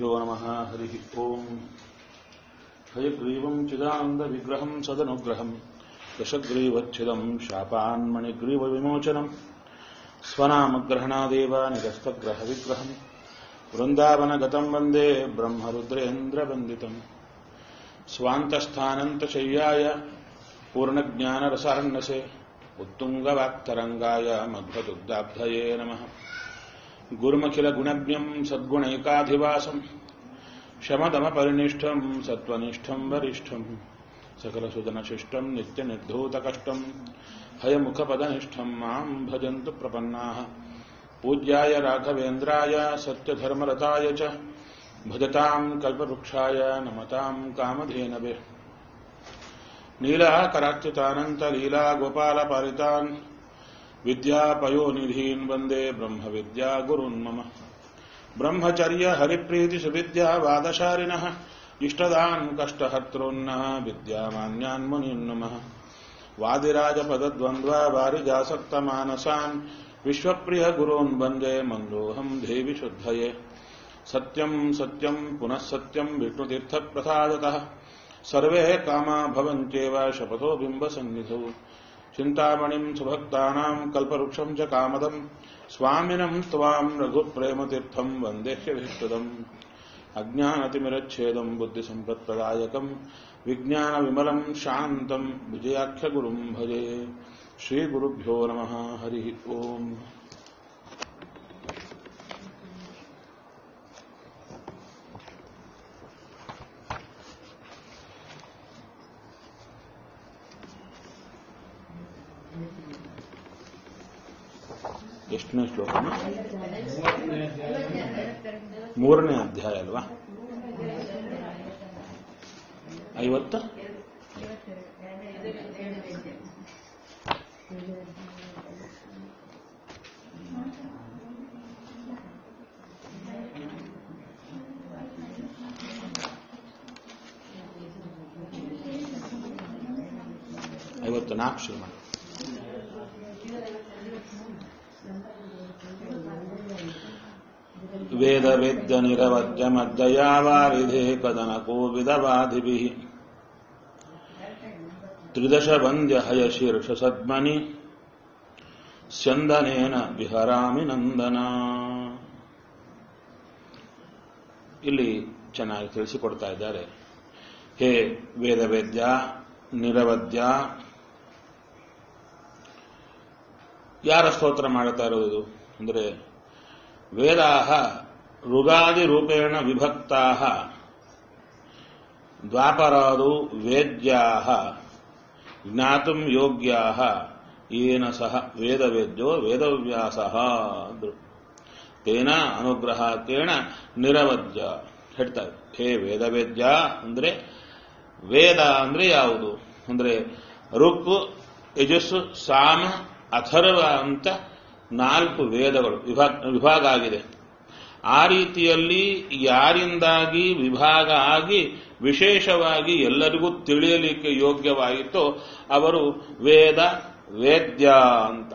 श्रीगुरुभ्यो नमः हरिः ओम् हयग्रीवम् चिदानन्दविग्रहम् सदनुग्रहम् दशग्रीवच्छिदम् शापान्मणिग्रीवविमोचनम् स्वनामग्रहणादेव निरस्तग्रहविग्रहम् वृन्दावनगतम् वन्दे ब्रह्मरुद्रेन्द्रवन्दितम् स्वान्तस्थानन्तशय्याय पूर्णज्ञानरसार्णसे उत्तुङ्गवाक्तरङ्गाय मध्वदुग्धाब्धये नमः गुरुमखिलगुणज्ञम् सद्गुणैकाधिवासम् शमदमपरिनिष्ठम् सत्त्वनिष्ठम् वरिष्ठम् सकलसुदनशिष्टम् नित्यनिर्धूतकष्टम् हयमुखपदनिष्ठम् माम् भजन्तु प्रपन्नाः पूज्याय राघवेन्द्राय सत्यधर्मरताय च भजताम् कल्पवृक्षाय नमताम् कामधेनवे नीलाकराच्युतानन्तलीलागोपालपालितान् विद्यापयोनिधीन् वन्दे ब्रह्मविद्यागुरुन् मम ब्रह्मचर्य हरिप्रीतिसुविद्यावादशारिणः इष्टदान् कष्टहर्तॄन्नः विद्यामान्यान् मुनीन् नमः वादिराजपदद्वन्द्वा वारिजासक्तमानसान् विश्वप्रियगुरून् वन्दे मन्दोऽहम् देवि शुद्धये सत्यम् सत्यम् पुनः सत्यम् विष्णुतीर्थप्रसादतः सर्वे कामा भवन्त्येव शपथो बिम्बसन्निधौ चिन्तामणिम् सुभक्तानाम् कल्पवृक्षम् च कामदम् स्वामिनम् त्वाम् रघुप्रेमतीर्थम् वन्देह्यभिष्टदम् अज्ञानतिमिरच्छेदम् बुद्धिसम्पत्प्रदायकम् विज्ञानविमलम् शान्तम् विजयाख्यगुरुम् भजे श्रीगुरुभ्यो नमः हरिः ओम् ಎಷ್ಟನೇ ಶ್ಲೋಕ ಮೂರನೇ ಅಧ್ಯಾಯ ಅಲ್ವಾ ಐವತ್ತ ಐವತ್ತು ನಾಲ್ಕು ಶುರು ಮಾಡಿ ವೇದ ವೇದ್ಯ ನಿರವದ್ಯ ಮದ್ದಯಾವಾರಿಧೇ ಕದನಕೋ ವಿಧವಾದಿಭಿಃ ತ್ರಿದಶ ವಂದ್ಯ ಹಯಶೀರ್ಷ ಸದ್ಮನಿ ಸ್ಯಂದನೇನ ವಿಹರಾಮಿ ನಂದನ ಇಲ್ಲಿ ಚೆನ್ನಾಗಿ ತಿಳಿಸಿಕೊಡ್ತಾ ಇದ್ದಾರೆ ಹೇ ವೇದವೇದ್ಯ ನಿರವದ್ಯ ಯಾರ ಸ್ತೋತ್ರ ಮಾಡುತ್ತಾ ಇರುವುದು ಅಂದರೆ ವೇದಾಹ ಋಗಾದಿರೂಪೇಣ ವಿಭಕ್ತಾಹ ದ್ವಾಪರಾದು ವೇದ್ಯಾಹ ಜ್ಞಾತುಂ ಯೋಗ್ಯಾಹ ಏನ ಸಹ ವೇದವೇದ್ಯೋ ವೇದವ್ಯಾಸಃ ಅಂದ್ರು ತೇನ ಅನುಗ್ರಹಕೇಣ ನಿರವದ್ಯ ಹೇಳ್ತಾರೆ ಹೇ ವೇದವೇದ್ಯ ಅಂದ್ರೆ ವೇದ ಅಂದ್ರೆ ಯಾವುದು ಅಂದ್ರೆ ರುಕ್ ಯಜಸ್ಸು ಸಾಮ ಅಥರ್ವ ಅಂತ ನಾಲ್ಕು ವೇದಗಳು ವಿಭಾಗ ವಿಭಾಗ ಆಗಿದೆ ಆ ರೀತಿಯಲ್ಲಿ ಯಾರಿಂದಾಗಿ ವಿಭಾಗ ಆಗಿ ವಿಶೇಷವಾಗಿ ಎಲ್ಲರಿಗೂ ತಿಳಿಯಲಿಕ್ಕೆ ಯೋಗ್ಯವಾಯಿತೋ ಅವರು ವೇದ ವೇದ್ಯ ಅಂತ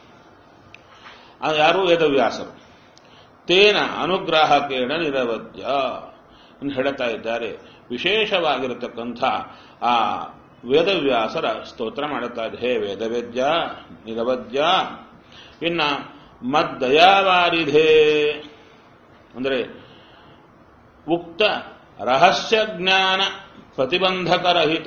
ಯಾರು ವೇದವ್ಯಾಸರು ತೇನ ಅನುಗ್ರಾಹಕೇಣ ನಿರವದ್ಯ ಹೇಳ್ತಾ ಇದ್ದಾರೆ ವಿಶೇಷವಾಗಿರತಕ್ಕಂಥ ಆ ವೇದವ್ಯಾಸರ ಸ್ತೋತ್ರ ಮಾಡುತ್ತಾ ಇದೆ ಹೇ ವೇದವೇದ್ಯ ನಿರವದ್ಯ ಇನ್ನ ಮದ್ದಯಾವಾರಿಧೇ ಅಂದರೆ ಉಕ್ತ ರಹಸ್ಯ ಜ್ಞಾನ ಪ್ರತಿಬಂಧಕರಹಿತ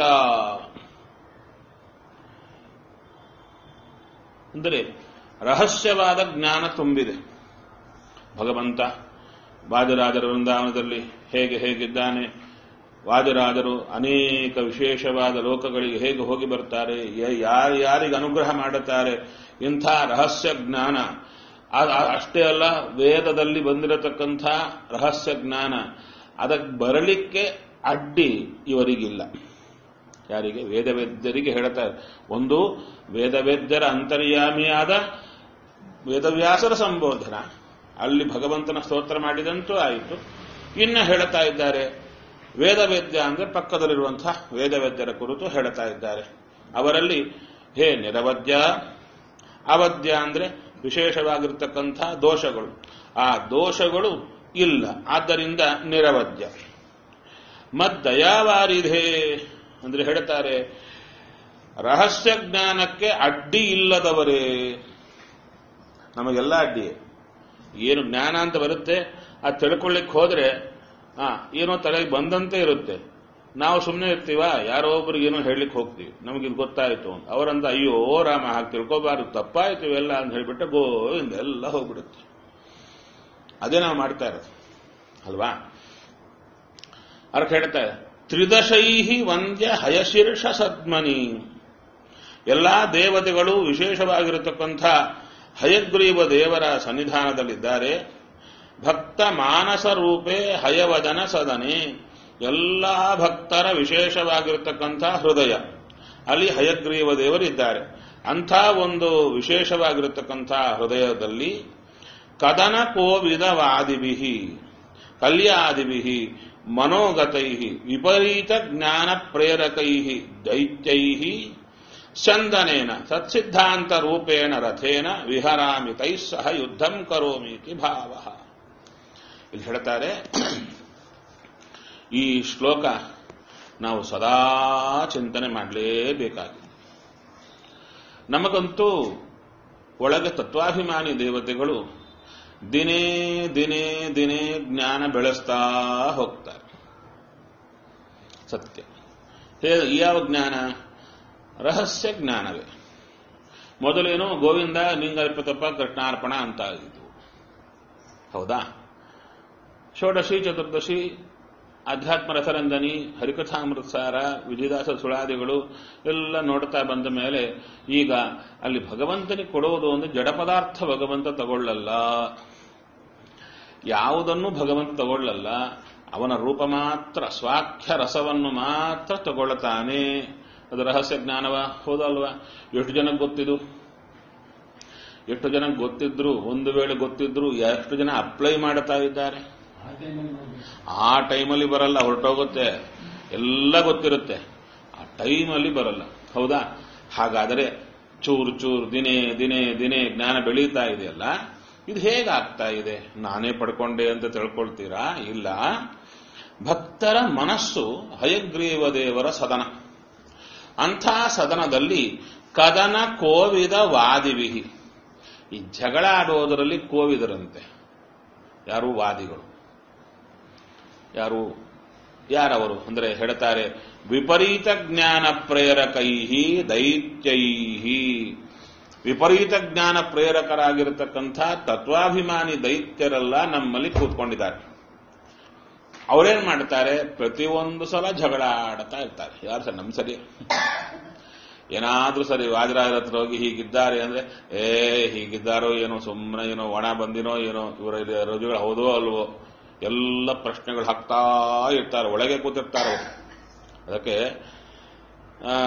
ಅಂದರೆ ರಹಸ್ಯವಾದ ಜ್ಞಾನ ತುಂಬಿದೆ ಭಗವಂತ ವಾಜರಾಜರ ವೃಂದಾವನದಲ್ಲಿ ಹೇಗೆ ಹೇಗಿದ್ದಾನೆ ವಾಜರಾಜರು ಅನೇಕ ವಿಶೇಷವಾದ ಲೋಕಗಳಿಗೆ ಹೇಗೆ ಹೋಗಿ ಬರ್ತಾರೆ ಯಾರು ಯಾರಿಗೆ ಅನುಗ್ರಹ ಮಾಡುತ್ತಾರೆ ಇಂಥ ರಹಸ್ಯ ಜ್ಞಾನ ಅಷ್ಟೇ ಅಲ್ಲ ವೇದದಲ್ಲಿ ಬಂದಿರತಕ್ಕಂಥ ರಹಸ್ಯ ಜ್ಞಾನ ಅದಕ್ಕೆ ಬರಲಿಕ್ಕೆ ಅಡ್ಡಿ ಇವರಿಗಿಲ್ಲ ಯಾರಿಗೆ ವೇದವೇದ್ಯರಿಗೆ ಹೇಳ್ತಾರೆ ಒಂದು ವೇದವೇದ್ಯರ ಅಂತರ್ಯಾಮಿಯಾದ ವೇದವ್ಯಾಸರ ಸಂಬೋಧನ ಅಲ್ಲಿ ಭಗವಂತನ ಸ್ತೋತ್ರ ಮಾಡಿದಂತೂ ಆಯಿತು ಇನ್ನು ಹೇಳ್ತಾ ಇದ್ದಾರೆ ವೇದವೇದ್ಯ ಅಂದ್ರೆ ಪಕ್ಕದಲ್ಲಿರುವಂತಹ ವೇದವೇದ್ಯರ ಕುರಿತು ಹೇಳ್ತಾ ಇದ್ದಾರೆ ಅವರಲ್ಲಿ ಹೇ ನಿರವದ್ಯ ಅವಧ್ಯ ಅಂದ್ರೆ ವಿಶೇಷವಾಗಿರ್ತಕ್ಕಂಥ ದೋಷಗಳು ಆ ದೋಷಗಳು ಇಲ್ಲ ಆದ್ದರಿಂದ ನಿರವಧ್ಯ ಮದ್ದಯಾವಾರಿಧೆ ಅಂದ್ರೆ ಹೇಳ್ತಾರೆ ರಹಸ್ಯ ಜ್ಞಾನಕ್ಕೆ ಅಡ್ಡಿ ಇಲ್ಲದವರೇ ನಮಗೆಲ್ಲ ಅಡ್ಡಿಯೇ ಏನು ಜ್ಞಾನ ಅಂತ ಬರುತ್ತೆ ಅದು ತಿಳ್ಕೊಳ್ಳಿಕ್ಕೆ ಹೋದ್ರೆ ಆ ಏನೋ ತಲೆಗೆ ಬಂದಂತೆ ಇರುತ್ತೆ ನಾವು ಸುಮ್ಮನೆ ಇರ್ತೀವ ಯಾರೋ ಒಬ್ರಿಗೆ ಏನೋ ಹೇಳಲಿಕ್ಕೆ ಹೋಗ್ತೀವಿ ನಮಗಿದು ಗೊತ್ತಾಯಿತು ಅಂತ ಅವರಂತ ಅಯ್ಯೋ ರಾಮ ಹಾಗೆ ತಿಳ್ಕೊಬಾರ್ದು ತಪ್ಪಾಯ್ತು ಇವೆಲ್ಲ ಅಂತ ಹೇಳ್ಬಿಟ್ಟು ಗೋವಿಂದ ಎಲ್ಲ ಹೋಗ್ಬಿಡುತ್ತೆ ಅದೇ ನಾವು ಮಾಡ್ತಾ ಇರೋದು ಅಲ್ವಾ ಅದಕ್ಕೆ ಹೇಳ್ತಾರೆ ತ್ರಿದಶೈಹಿ ವಂದ್ಯ ಹಯಶೀರ್ಷ ಸದ್ಮನಿ ಎಲ್ಲಾ ದೇವತೆಗಳು ವಿಶೇಷವಾಗಿರತಕ್ಕಂಥ ಹಯಗ್ರೀವ ದೇವರ ಸನ್ನಿಧಾನದಲ್ಲಿದ್ದಾರೆ ಭಕ್ತ ಮಾನಸ ರೂಪೇ ಹಯವದನ ಸದನೆ ಎಲ್ಲ ಭಕ್ತರ ವಿಶೇಷವಾಗಿರತಕ್ಕಂಥ ಹೃದಯ ಅಲ್ಲಿ ಹಯಗ್ರೀವ ದೇವರಿದ್ದಾರೆ ಅಂಥ ಒಂದು ವಿಶೇಷವಾಗಿರತಕ್ಕಂಥ ಹೃದಯದಲ್ಲಿ ಕದನ ಕೋವಿದವಾದಿಭಿ ಕಲ್ಯಾದಿಭಿ ಮನೋಗತೈ ವಿಪರೀತ ಜ್ಞಾನ ಪ್ರೇರಕೈ ದೈತ್ಯೈ ಚಂದನೇನ ಸತ್ಸಿದ್ಧಾಂತ ರೂಪೇಣ ರಥೇನ ವಿಹರಾಮಿ ತೈ ಸಹ ಯುದ್ಧಂ ಕರೋಮೀತಿ ಭಾವ ಇಲ್ಲಿ ಹೇಳ್ತಾರೆ ಈ ಶ್ಲೋಕ ನಾವು ಸದಾ ಚಿಂತನೆ ಮಾಡಲೇಬೇಕಾಗಿದೆ ನಮಗಂತೂ ಒಳಗೆ ತತ್ವಾಭಿಮಾನಿ ದೇವತೆಗಳು ದಿನೇ ದಿನೇ ದಿನೇ ಜ್ಞಾನ ಬೆಳೆಸ್ತಾ ಹೋಗ್ತಾರೆ ಸತ್ಯ ಹೇ ಯಾವ ಜ್ಞಾನ ರಹಸ್ಯ ಜ್ಞಾನವೇ ಮೊದಲೇನು ಗೋವಿಂದ ಲಿಂಗಲ್ಪತಪ್ಪ ಕೃಷ್ಣಾರ್ಪಣ ಅಂತ ಆಗಿದ್ದು ಹೌದಾ ಷೋಡಶಿ ಚತುರ್ದಶಿ ಅಧ್ಯಾತ್ಮ ರಸರಂಜನಿ ಹರಿಕಥಾಮೃತಸಾರ ವಿಜಯದಾಸ ಸುಳಾದಿಗಳು ಎಲ್ಲ ನೋಡ್ತಾ ಬಂದ ಮೇಲೆ ಈಗ ಅಲ್ಲಿ ಭಗವಂತನಿಗೆ ಕೊಡುವುದು ಒಂದು ಜಡ ಪದಾರ್ಥ ಭಗವಂತ ತಗೊಳ್ಳಲ್ಲ ಯಾವುದನ್ನು ಭಗವಂತ ತಗೊಳ್ಳಲ್ಲ ಅವನ ರೂಪ ಮಾತ್ರ ಸ್ವಾಖ್ಯ ರಸವನ್ನು ಮಾತ್ರ ತಗೊಳ್ತಾನೆ ಅದು ರಹಸ್ಯ ಜ್ಞಾನವ ಹೌದಲ್ವಾ ಎಷ್ಟು ಜನಕ್ಕೆ ಗೊತ್ತಿದು ಎಷ್ಟು ಜನಕ್ಕೆ ಗೊತ್ತಿದ್ರು ಒಂದು ವೇಳೆ ಗೊತ್ತಿದ್ರು ಎಷ್ಟು ಜನ ಅಪ್ಲೈ ಮಾಡ್ತಾ ಇದ್ದಾರೆ ಆ ಟೈಮಲ್ಲಿ ಬರಲ್ಲ ಹೊರಟೋಗುತ್ತೆ ಎಲ್ಲ ಗೊತ್ತಿರುತ್ತೆ ಆ ಟೈಮಲ್ಲಿ ಬರಲ್ಲ ಹೌದಾ ಹಾಗಾದರೆ ಚೂರು ಚೂರು ದಿನೇ ದಿನೇ ದಿನೇ ಜ್ಞಾನ ಬೆಳೀತಾ ಇದೆಯಲ್ಲ ಇದು ಹೇಗಾಗ್ತಾ ಇದೆ ನಾನೇ ಪಡ್ಕೊಂಡೆ ಅಂತ ತಿಳ್ಕೊಳ್ತೀರಾ ಇಲ್ಲ ಭಕ್ತರ ಮನಸ್ಸು ಹಯಗ್ರೀವ ದೇವರ ಸದನ ಅಂಥ ಸದನದಲ್ಲಿ ಕದನ ಕೋವಿದ ವಾದಿವಿಹಿ ಈ ಜಗಳ ಆಡೋದರಲ್ಲಿ ಕೋವಿದರಂತೆ ಯಾರು ವಾದಿಗಳು ಯಾರು ಯಾರವರು ಅಂದ್ರೆ ಹೇಳ್ತಾರೆ ವಿಪರೀತ ಜ್ಞಾನ ಪ್ರೇರಕೈಹಿ ದೈತ್ಯೈಹಿ ವಿಪರೀತ ಜ್ಞಾನ ಪ್ರೇರಕರಾಗಿರತಕ್ಕಂಥ ತತ್ವಾಭಿಮಾನಿ ದೈತ್ಯರೆಲ್ಲ ನಮ್ಮಲ್ಲಿ ಕೂತ್ಕೊಂಡಿದ್ದಾರೆ ಅವರೇನ್ ಮಾಡ್ತಾರೆ ಪ್ರತಿಯೊಂದು ಸಲ ಜಗಳ ಆಡ್ತಾ ಇರ್ತಾರೆ ಯಾರು ಸರ್ ನಮ್ ಸರಿ ಏನಾದ್ರೂ ಸರಿ ವಾಜರಾಜರ ಹತ್ರ ಹೋಗಿ ಹೀಗಿದ್ದಾರೆ ಅಂದ್ರೆ ಏ ಹೀಗಿದ್ದಾರೋ ಏನೋ ಸುಮ್ಮನೆ ಏನೋ ಒಣ ಬಂದಿನೋ ಏನೋ ಇವರ ರುಜುಗಳು ಹೌದೋ ಅಲ್ವೋ ಎಲ್ಲ ಪ್ರಶ್ನೆಗಳು ಹಾಕ್ತಾ ಇರ್ತಾರೆ ಒಳಗೆ ಕೂತಿರ್ತಾರೆ ಅವರು ಅದಕ್ಕೆ ಆ,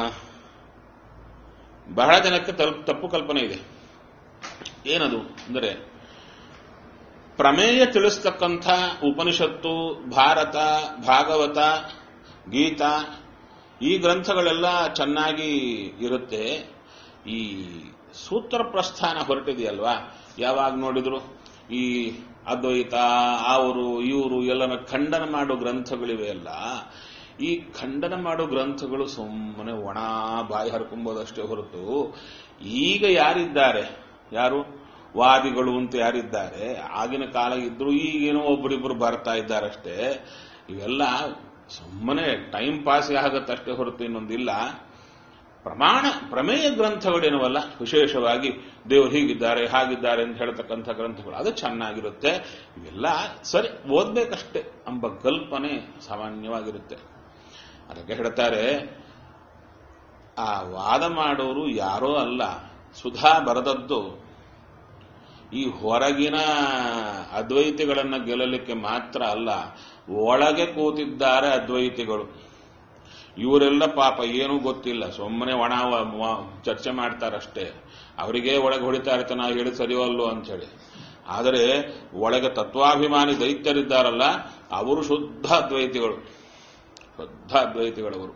ಬಹಳ ಜನಕ್ಕೆ ತಲ್- ತಪ್ಪು ಕಲ್ಪನೆ ಇದೆ ಏನದು ಅಂದರೆ ಪ್ರಮೇಯ ತಿಳಿಸ್ತಕ್ಕಂಥ ಉಪನಿಷತ್ತು ಭಾರತ ಭಾಗವತ ಗೀತಾ ಈ ಗ್ರಂಥಗಳೆಲ್ಲ ಚೆನ್ನಾಗಿ ಇರುತ್ತೆ ಈ ಸೂತ್ರ ಪ್ರಸ್ಥಾನ ಹೊರಟಿದೆಯಲ್ವಾ ಯಾವಾಗ ನೋಡಿದ್ರು ಈ ಅದ್ವೈತ ಅವರು ಇವರು ಎಲ್ಲನ ಖಂಡನ ಮಾಡೋ ಗ್ರಂಥಗಳಿವೆ ಅಲ್ಲ ಈ ಖಂಡನ ಮಾಡೋ ಗ್ರಂಥಗಳು ಸುಮ್ಮನೆ ಒಣ ಬಾಯಿ ಹರ್ಕೊಂಬೋದಷ್ಟೇ ಹೊರತು ಈಗ ಯಾರಿದ್ದಾರೆ ಯಾರು ವಾದಿಗಳು ಅಂತ ಯಾರಿದ್ದಾರೆ ಆಗಿನ ಕಾಲ ಇದ್ರು ಈಗೇನೋ ಒಬ್ಬರಿಬ್ಬರು ಬರ್ತಾ ಇದ್ದಾರಷ್ಟೇ ಇವೆಲ್ಲ ಸುಮ್ಮನೆ ಟೈಮ್ ಪಾಸ್ ಆಗತ್ತಷ್ಟೇ ಹೊರತು ಇನ್ನೊಂದಿಲ್ಲ ಪ್ರಮಾಣ ಪ್ರಮೇಯ ಗ್ರಂಥಗಳೇನವಲ್ಲ ವಿಶೇಷವಾಗಿ ದೇವರು ಹೀಗಿದ್ದಾರೆ ಹಾಗಿದ್ದಾರೆ ಅಂತ ಹೇಳ್ತಕ್ಕಂಥ ಗ್ರಂಥಗಳು ಅದು ಚೆನ್ನಾಗಿರುತ್ತೆ ಇವೆಲ್ಲ ಸರಿ ಓದ್ಬೇಕಷ್ಟೇ ಎಂಬ ಕಲ್ಪನೆ ಸಾಮಾನ್ಯವಾಗಿರುತ್ತೆ ಅದಕ್ಕೆ ಹೇಳ್ತಾರೆ ಆ ವಾದ ಮಾಡೋರು ಯಾರೋ ಅಲ್ಲ ಸುಧಾ ಬರೆದದ್ದು ಈ ಹೊರಗಿನ ಅದ್ವೈತಿಗಳನ್ನ ಗೆಲ್ಲಲಿಕ್ಕೆ ಮಾತ್ರ ಅಲ್ಲ ಒಳಗೆ ಕೂತಿದ್ದಾರೆ ಅದ್ವೈತಿಗಳು ಇವರೆಲ್ಲ ಪಾಪ ಏನೂ ಗೊತ್ತಿಲ್ಲ ಸುಮ್ಮನೆ ಒಣ ವ- ವ- ಚರ್ಚೆ ಮಾಡ್ತಾರಷ್ಟೇ ಅವರಿಗೆ ಒಳಗೆ ಹೊಡಿತಾ ಇರ್ತಾರೆ ನಾವು ಹೇಳಿ ಸರಿಯೋ ಅಲ್ಲೋ ಅಂತೇಳಿ ಆದರೆ ಒಳಗೆ ತತ್ವಾಭಿಮಾನಿ ದೈತ್ಯರಿದ್ದಾರಲ್ಲ ಅವರು ಶುದ್ಧ ಅದ್ವೈತಿಗಳು ಶುದ್ಧ ಅದ್ವೈತಿಗಳವರು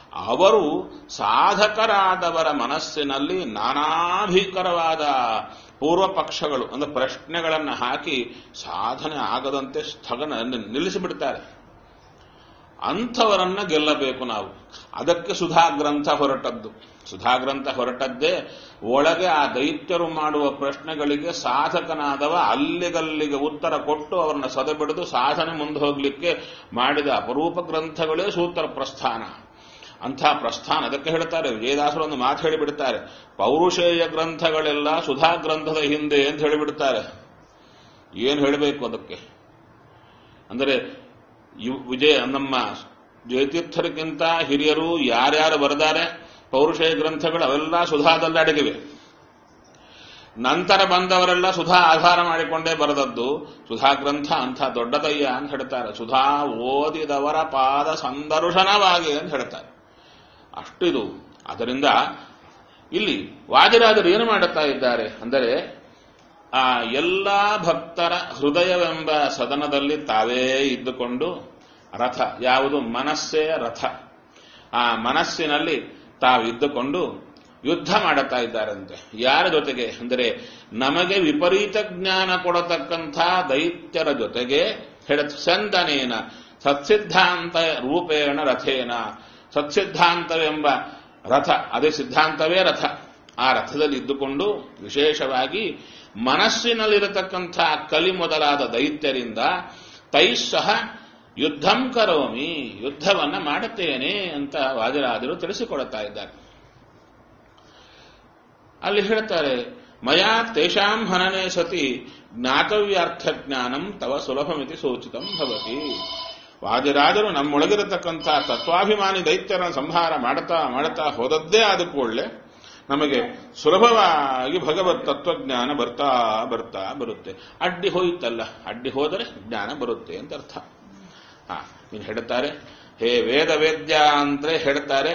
ಅವರು ಸಾಧಕರಾದವರ ಮನಸ್ಸಿನಲ್ಲಿ ನಾನಾ ಭೀಕರವಾದ ಪೂರ್ವ ಪಕ್ಷಗಳು ಅಂದ್ರೆ ಪ್ರಶ್ನೆಗಳನ್ನು ಹಾಕಿ ಸಾಧನೆ ಆಗದಂತೆ ಸ್ಥಗನ ನಿಲ್ಲಿಸಿಬಿಡ್ತಾರೆ ಅಂಥವರನ್ನ ಗೆಲ್ಲಬೇಕು ನಾವು ಅದಕ್ಕೆ ಸುಧಾ ಗ್ರಂಥ ಹೊರಟದ್ದು ಸುಧಾ ಗ್ರಂಥ ಹೊರಟದ್ದೇ ಒಳಗೆ ಆ ದೈತ್ಯರು ಮಾಡುವ ಪ್ರಶ್ನೆಗಳಿಗೆ ಸಾಧಕನಾದವ ಅಲ್ಲಿಗಲ್ಲಿಗೆ ಉತ್ತರ ಕೊಟ್ಟು ಅವರನ್ನ ಸದೆಬಿಡಿದು ಸಾಧನೆ ಮುಂದೆ ಹೋಗ್ಲಿಕ್ಕೆ ಮಾಡಿದ ಅಪರೂಪ ಗ್ರಂಥಗಳೇ ಸೂತ್ರ ಪ್ರಸ್ಥಾನ ಅಂಥ ಪ್ರಸ್ಥಾನ ಅದಕ್ಕೆ ಹೇಳ್ತಾರೆ ವಿಜಯದಾಸರು ಒಂದು ಮಾತು ಹೇಳಿಬಿಡ್ತಾರೆ ಪೌರುಷೇಯ ಗ್ರಂಥಗಳೆಲ್ಲ ಸುಧಾ ಗ್ರಂಥದ ಹಿಂದೆ ಅಂತ ಹೇಳಿಬಿಡ್ತಾರೆ ಏನು ಹೇಳಬೇಕು ಅದಕ್ಕೆ ಅಂದರೆ ಇವ್- ವಿಜಯ ನಮ್ಮ ಜಯತೀರ್ಥರಿಗಿಂತ ಹಿರಿಯರು ಯಾರ್ಯಾರು ಬರೆದಾರೆ ಪೌರುಷೇಯ ಗ್ರಂಥಗಳು ಅವೆಲ್ಲ ಸುಧಾದಲ್ಲಿ ಅಡಗಿವೆ ನಂತರ ಬಂದವರೆಲ್ಲ ಸುಧಾ ಆಧಾರ ಮಾಡಿಕೊಂಡೇ ಬರೆದದ್ದು ಸುಧಾ ಗ್ರಂಥ ಅಂಥ ದೊಡ್ಡದಯ್ಯ ಅಂತ ಹೇಳ್ತಾರೆ ಸುಧಾ ಓದಿದವರ ಪಾದ ಸಂದರ್ಶನವಾಗಿ ಅಂತ ಹೇಳ್ತಾರೆ ಅಷ್ಟಿದು ಅದರಿಂದ ಇಲ್ಲಿ ವಾದಿರಾಜರು ಏನು ಮಾಡುತ್ತಾ ಇದ್ದಾರೆ ಅಂದರೆ ಆ ಎಲ್ಲ ಭಕ್ತರ ಹೃದಯವೆಂಬ ಸದನದಲ್ಲಿ ತಾವೇ ಇದ್ದುಕೊಂಡು ರಥ ಯಾವುದು ಮನಸ್ಸೇ ರಥ ಆ ಮನಸ್ಸಿನಲ್ಲಿ ತಾವಿದ್ದುಕೊಂಡು ಯುದ್ಧ ಮಾಡುತ್ತಾ ಇದ್ದಾರಂತೆ ಯಾರ ಜೊತೆಗೆ ಅಂದರೆ ನಮಗೆ ವಿಪರೀತ ಜ್ಞಾನ ಕೊಡತಕ್ಕಂಥ ದೈತ್ಯರ ಜೊತೆಗೆ ಹೇಳ ಸಂದನೇನ ಸತ್ಸಿದ್ಧಾಂತ ರೂಪೇಣ ರಥೇನ ಸತ್ಸಿದ್ಧಾಂತವೆಂಬ ರಥ ಅದೇ ಸಿದ್ಧಾಂತವೇ ರಥ ಆ ರಥದಲ್ಲಿ ಇದ್ದುಕೊಂಡು ವಿಶೇಷವಾಗಿ ಮನಸ್ಸಿನಲ್ಲಿರತಕ್ಕಂಥ ಕಲಿ ಮೊದಲಾದ ದೈತ್ಯರಿಂದ ತೈಸ್ಸಹ ಯುದ್ಧಂ ಕರೋಮಿ ಯುದ್ಧವನ್ನ ಮಾಡುತ್ತೇನೆ ಅಂತ ವಾದಿರಾಜರು ತಿಳಿಸಿಕೊಡುತ್ತಾ ಇದ್ದಾರೆ ಅಲ್ಲಿ ಹೇಳ್ತಾರೆ ಮಯಾ ತೇಷಾಂ ಹನನೆ ಸತಿ ಜ್ಞಾತವ್ಯಾರ್ಥ ಜ್ಞಾನಂ ತವ ಸುಲಭಮಿತಿ ಸೂಚಿತಂ ಭವತಿ ವಾದಿರಾಜರು ನಮ್ಮೊಳಗಿರತಕ್ಕಂಥ ತತ್ವಾಭಿಮಾನಿ ದೈತ್ಯರ ಸಂಹಾರ ಮಾಡುತ್ತಾ ಮಾಡುತ್ತಾ ಹೋದದ್ದೇ ಆದ ಕೂಡಲೇ ನಮಗೆ ಸುಲಭವಾಗಿ ಭಗವತ್ ತತ್ವಜ್ಞಾನ ಬರ್ತಾ ಬರ್ತಾ ಬರುತ್ತೆ ಅಡ್ಡಿ ಹೋಯಿತಲ್ಲ ಅಡ್ಡಿ ಹೋದರೆ ಜ್ಞಾನ ಬರುತ್ತೆ ಅಂತ ಅರ್ಥ ಹಾ ಇನ್ನು ಹೇಳ್ತಾರೆ ಹೇ ವೇದ ವೇದ್ಯ ಅಂದ್ರೆ ಹೇಳ್ತಾರೆ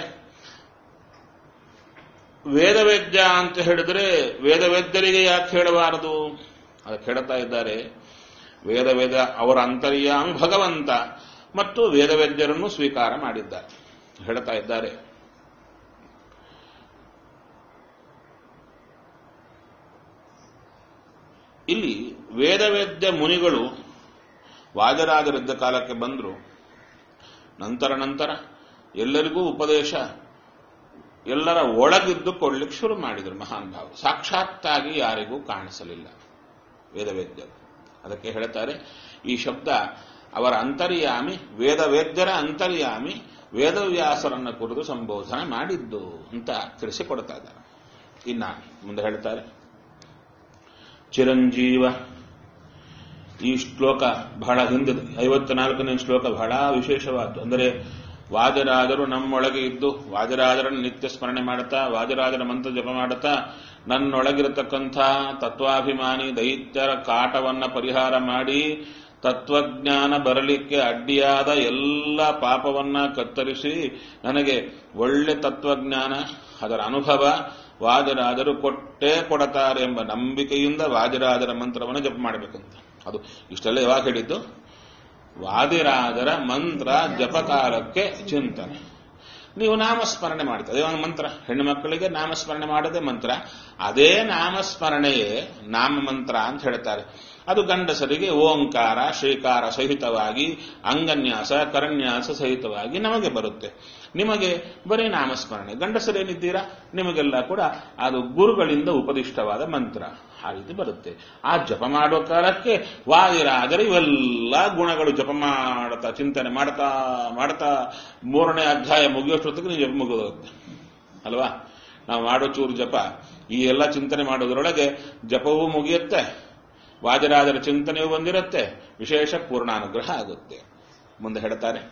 ವೇದವೇದ್ಯ ಅಂತ ಹೇಳಿದ್ರೆ ವೇದವೇದ್ಯರಿಗೆ ಯಾಕೆ ಹೇಳಬಾರದು ಅದಕ್ಕೆ ಹೇಳ್ತಾ ಇದ್ದಾರೆ ವೇದವೇದ ಅವರ ಅಂತರ್ಯಾಮಿ ಭಗವಂತ ಮತ್ತು ವೇದವೇದ್ಯರನ್ನು ಸ್ವೀಕಾರ ಮಾಡಿದ್ದಾರೆ ಹೇಳ್ತಾ ಇದ್ದಾರೆ ಇಲ್ಲಿ ವೇದವೇದ್ಯ ಮುನಿಗಳು ವಾಜರಾಜರಿದ್ದ ಕಾಲಕ್ಕೆ ಬಂದರು ನಂತರ ನಂತರ ಎಲ್ಲರಿಗೂ ಉಪದೇಶ ಎಲ್ಲರ ಒಳಗಿದ್ದು ಕೊಡ್ಲಿಕ್ಕೆ ಶುರು ಮಾಡಿದರು ಮಹಾನ್ ಭಾವ ಸಾಕ್ಷಾತ್ತಾಗಿ ಯಾರಿಗೂ ಕಾಣಿಸಲಿಲ್ಲ ವೇದವೇದ್ಯರು ಅದಕ್ಕೆ ಹೇಳ್ತಾರೆ ಈ ಶಬ್ದ ಅವರ ಅಂತರ್ಯಾಮಿ ವೇದವೇದ್ಯರ ಅಂತರ್ಯಾಮಿ ವೇದವ್ಯಾಸರನ್ನ ಕುರಿತು ಸಂಬೋಧನೆ ಮಾಡಿದ್ದು ಅಂತ ತಿಳಿಸಿಕೊಡ್ತಾ ಇದ್ದಾರೆ ಇನ್ನ ಮುಂದೆ ಹೇಳ್ತಾರೆ ಚಿರಂಜೀವ ಈ ಶ್ಲೋಕ ಬಹಳ ಹಿಂದಿದೆ ಐವತ್ನಾಲ್ಕನೇ ಶ್ಲೋಕ ಬಹಳ ವಿಶೇಷವಾದ್ದು ಅಂದರೆ ವಾಜರಾಜರು ನಮ್ಮೊಳಗೆ ಇದ್ದು ವಾಜರಾಜರನ್ನು ನಿತ್ಯ ಸ್ಮರಣೆ ಮಾಡುತ್ತಾ ವಾಜರಾಜರ ಮಂತ್ರ ಜಪ ಮಾಡುತ್ತಾ ನನ್ನೊಳಗಿರತಕ್ಕಂಥ ತತ್ವಾಭಿಮಾನಿ ದೈತ್ಯರ ಕಾಟವನ್ನ ಪರಿಹಾರ ಮಾಡಿ ತತ್ವಜ್ಞಾನ ಬರಲಿಕ್ಕೆ ಅಡ್ಡಿಯಾದ ಎಲ್ಲ ಪಾಪವನ್ನ ಕತ್ತರಿಸಿ ನನಗೆ ಒಳ್ಳೆ ತತ್ವಜ್ಞಾನ ಅದರ ಅನುಭವ ವಾಜರಾಜರು ಕೊಟ್ಟೇ ಕೊಡತಾರೆ ಎಂಬ ನಂಬಿಕೆಯಿಂದ ವಾಜರಾಜರ ಮಂತ್ರವನ್ನು ಜಪ ಮಾಡಬೇಕಂತ ಅದು ಇಷ್ಟೆಲ್ಲ ಯಾವಾಗ ಹೇಳಿದ್ದು ವಾದಿರಾಜರ ಮಂತ್ರ ಜಪಕಾಲಕ್ಕೆ ಚಿಂತನೆ ನೀವು ನಾಮಸ್ಮರಣೆ ಮಾಡ್ತೀವಿ ಅದೇ ಒಂದು ಮಂತ್ರ ಹೆಣ್ಣು ಮಕ್ಕಳಿಗೆ ನಾಮಸ್ಮರಣೆ ಮಾಡೋದೇ ಮಂತ್ರ ಅದೇ ನಾಮಸ್ಮರಣೆಯೇ ನಾಮ ಮಂತ್ರ ಅಂತ ಹೇಳ್ತಾರೆ ಅದು ಗಂಡಸರಿಗೆ ಓಂಕಾರ ಶ್ರೀಕಾರ ಸಹಿತವಾಗಿ ಅಂಗನ್ಯಾಸ ಕರನ್ಯಾಸ ಸಹಿತವಾಗಿ ನಮಗೆ ಬರುತ್ತೆ ನಿಮಗೆ ಬರೀ ನಾಮಸ್ಮರಣೆ ಗಂಡಸರೇನಿದ್ದೀರಾ ನಿಮಗೆಲ್ಲ ಕೂಡ ಅದು ಗುರುಗಳಿಂದ ಉಪದಿಷ್ಟವಾದ ಮಂತ್ರ ಆ ರೀತಿ ಬರುತ್ತೆ ಆ ಜಪ ಮಾಡೋ ಕಾಲಕ್ಕೆ ವಾದಿರಾದರೆ ಇವೆಲ್ಲ ಗುಣಗಳು ಜಪ ಮಾಡ್ತಾ ಚಿಂತನೆ ಮಾಡ್ತಾ ಮಾಡ್ತಾ ಮೂರನೇ ಅಧ್ಯಾಯ ಮುಗಿಯೋಷ್ಟೊತ್ತಿಗೆ ನೀವು ಜಪ ಮುಗಿದೋಗುತ್ತೆ ಅಲ್ವಾ ನಾವು ಮಾಡೋ ಚೂರು ಜಪ ಈ ಎಲ್ಲ ಚಿಂತನೆ ಮಾಡೋದ್ರೊಳಗೆ ಜಪವೂ ಮುಗಿಯುತ್ತೆ ವಾಜರಾಜರ ಚಿಂತನೆಯೂ ಬಂದಿರುತ್ತೆ ವಿಶೇಷ ಪೂರ್ಣಾನುಗ್ರಹ ಆಗುತ್ತೆ ಮುಂದೆ ಹೇಳ್ತಾರೆ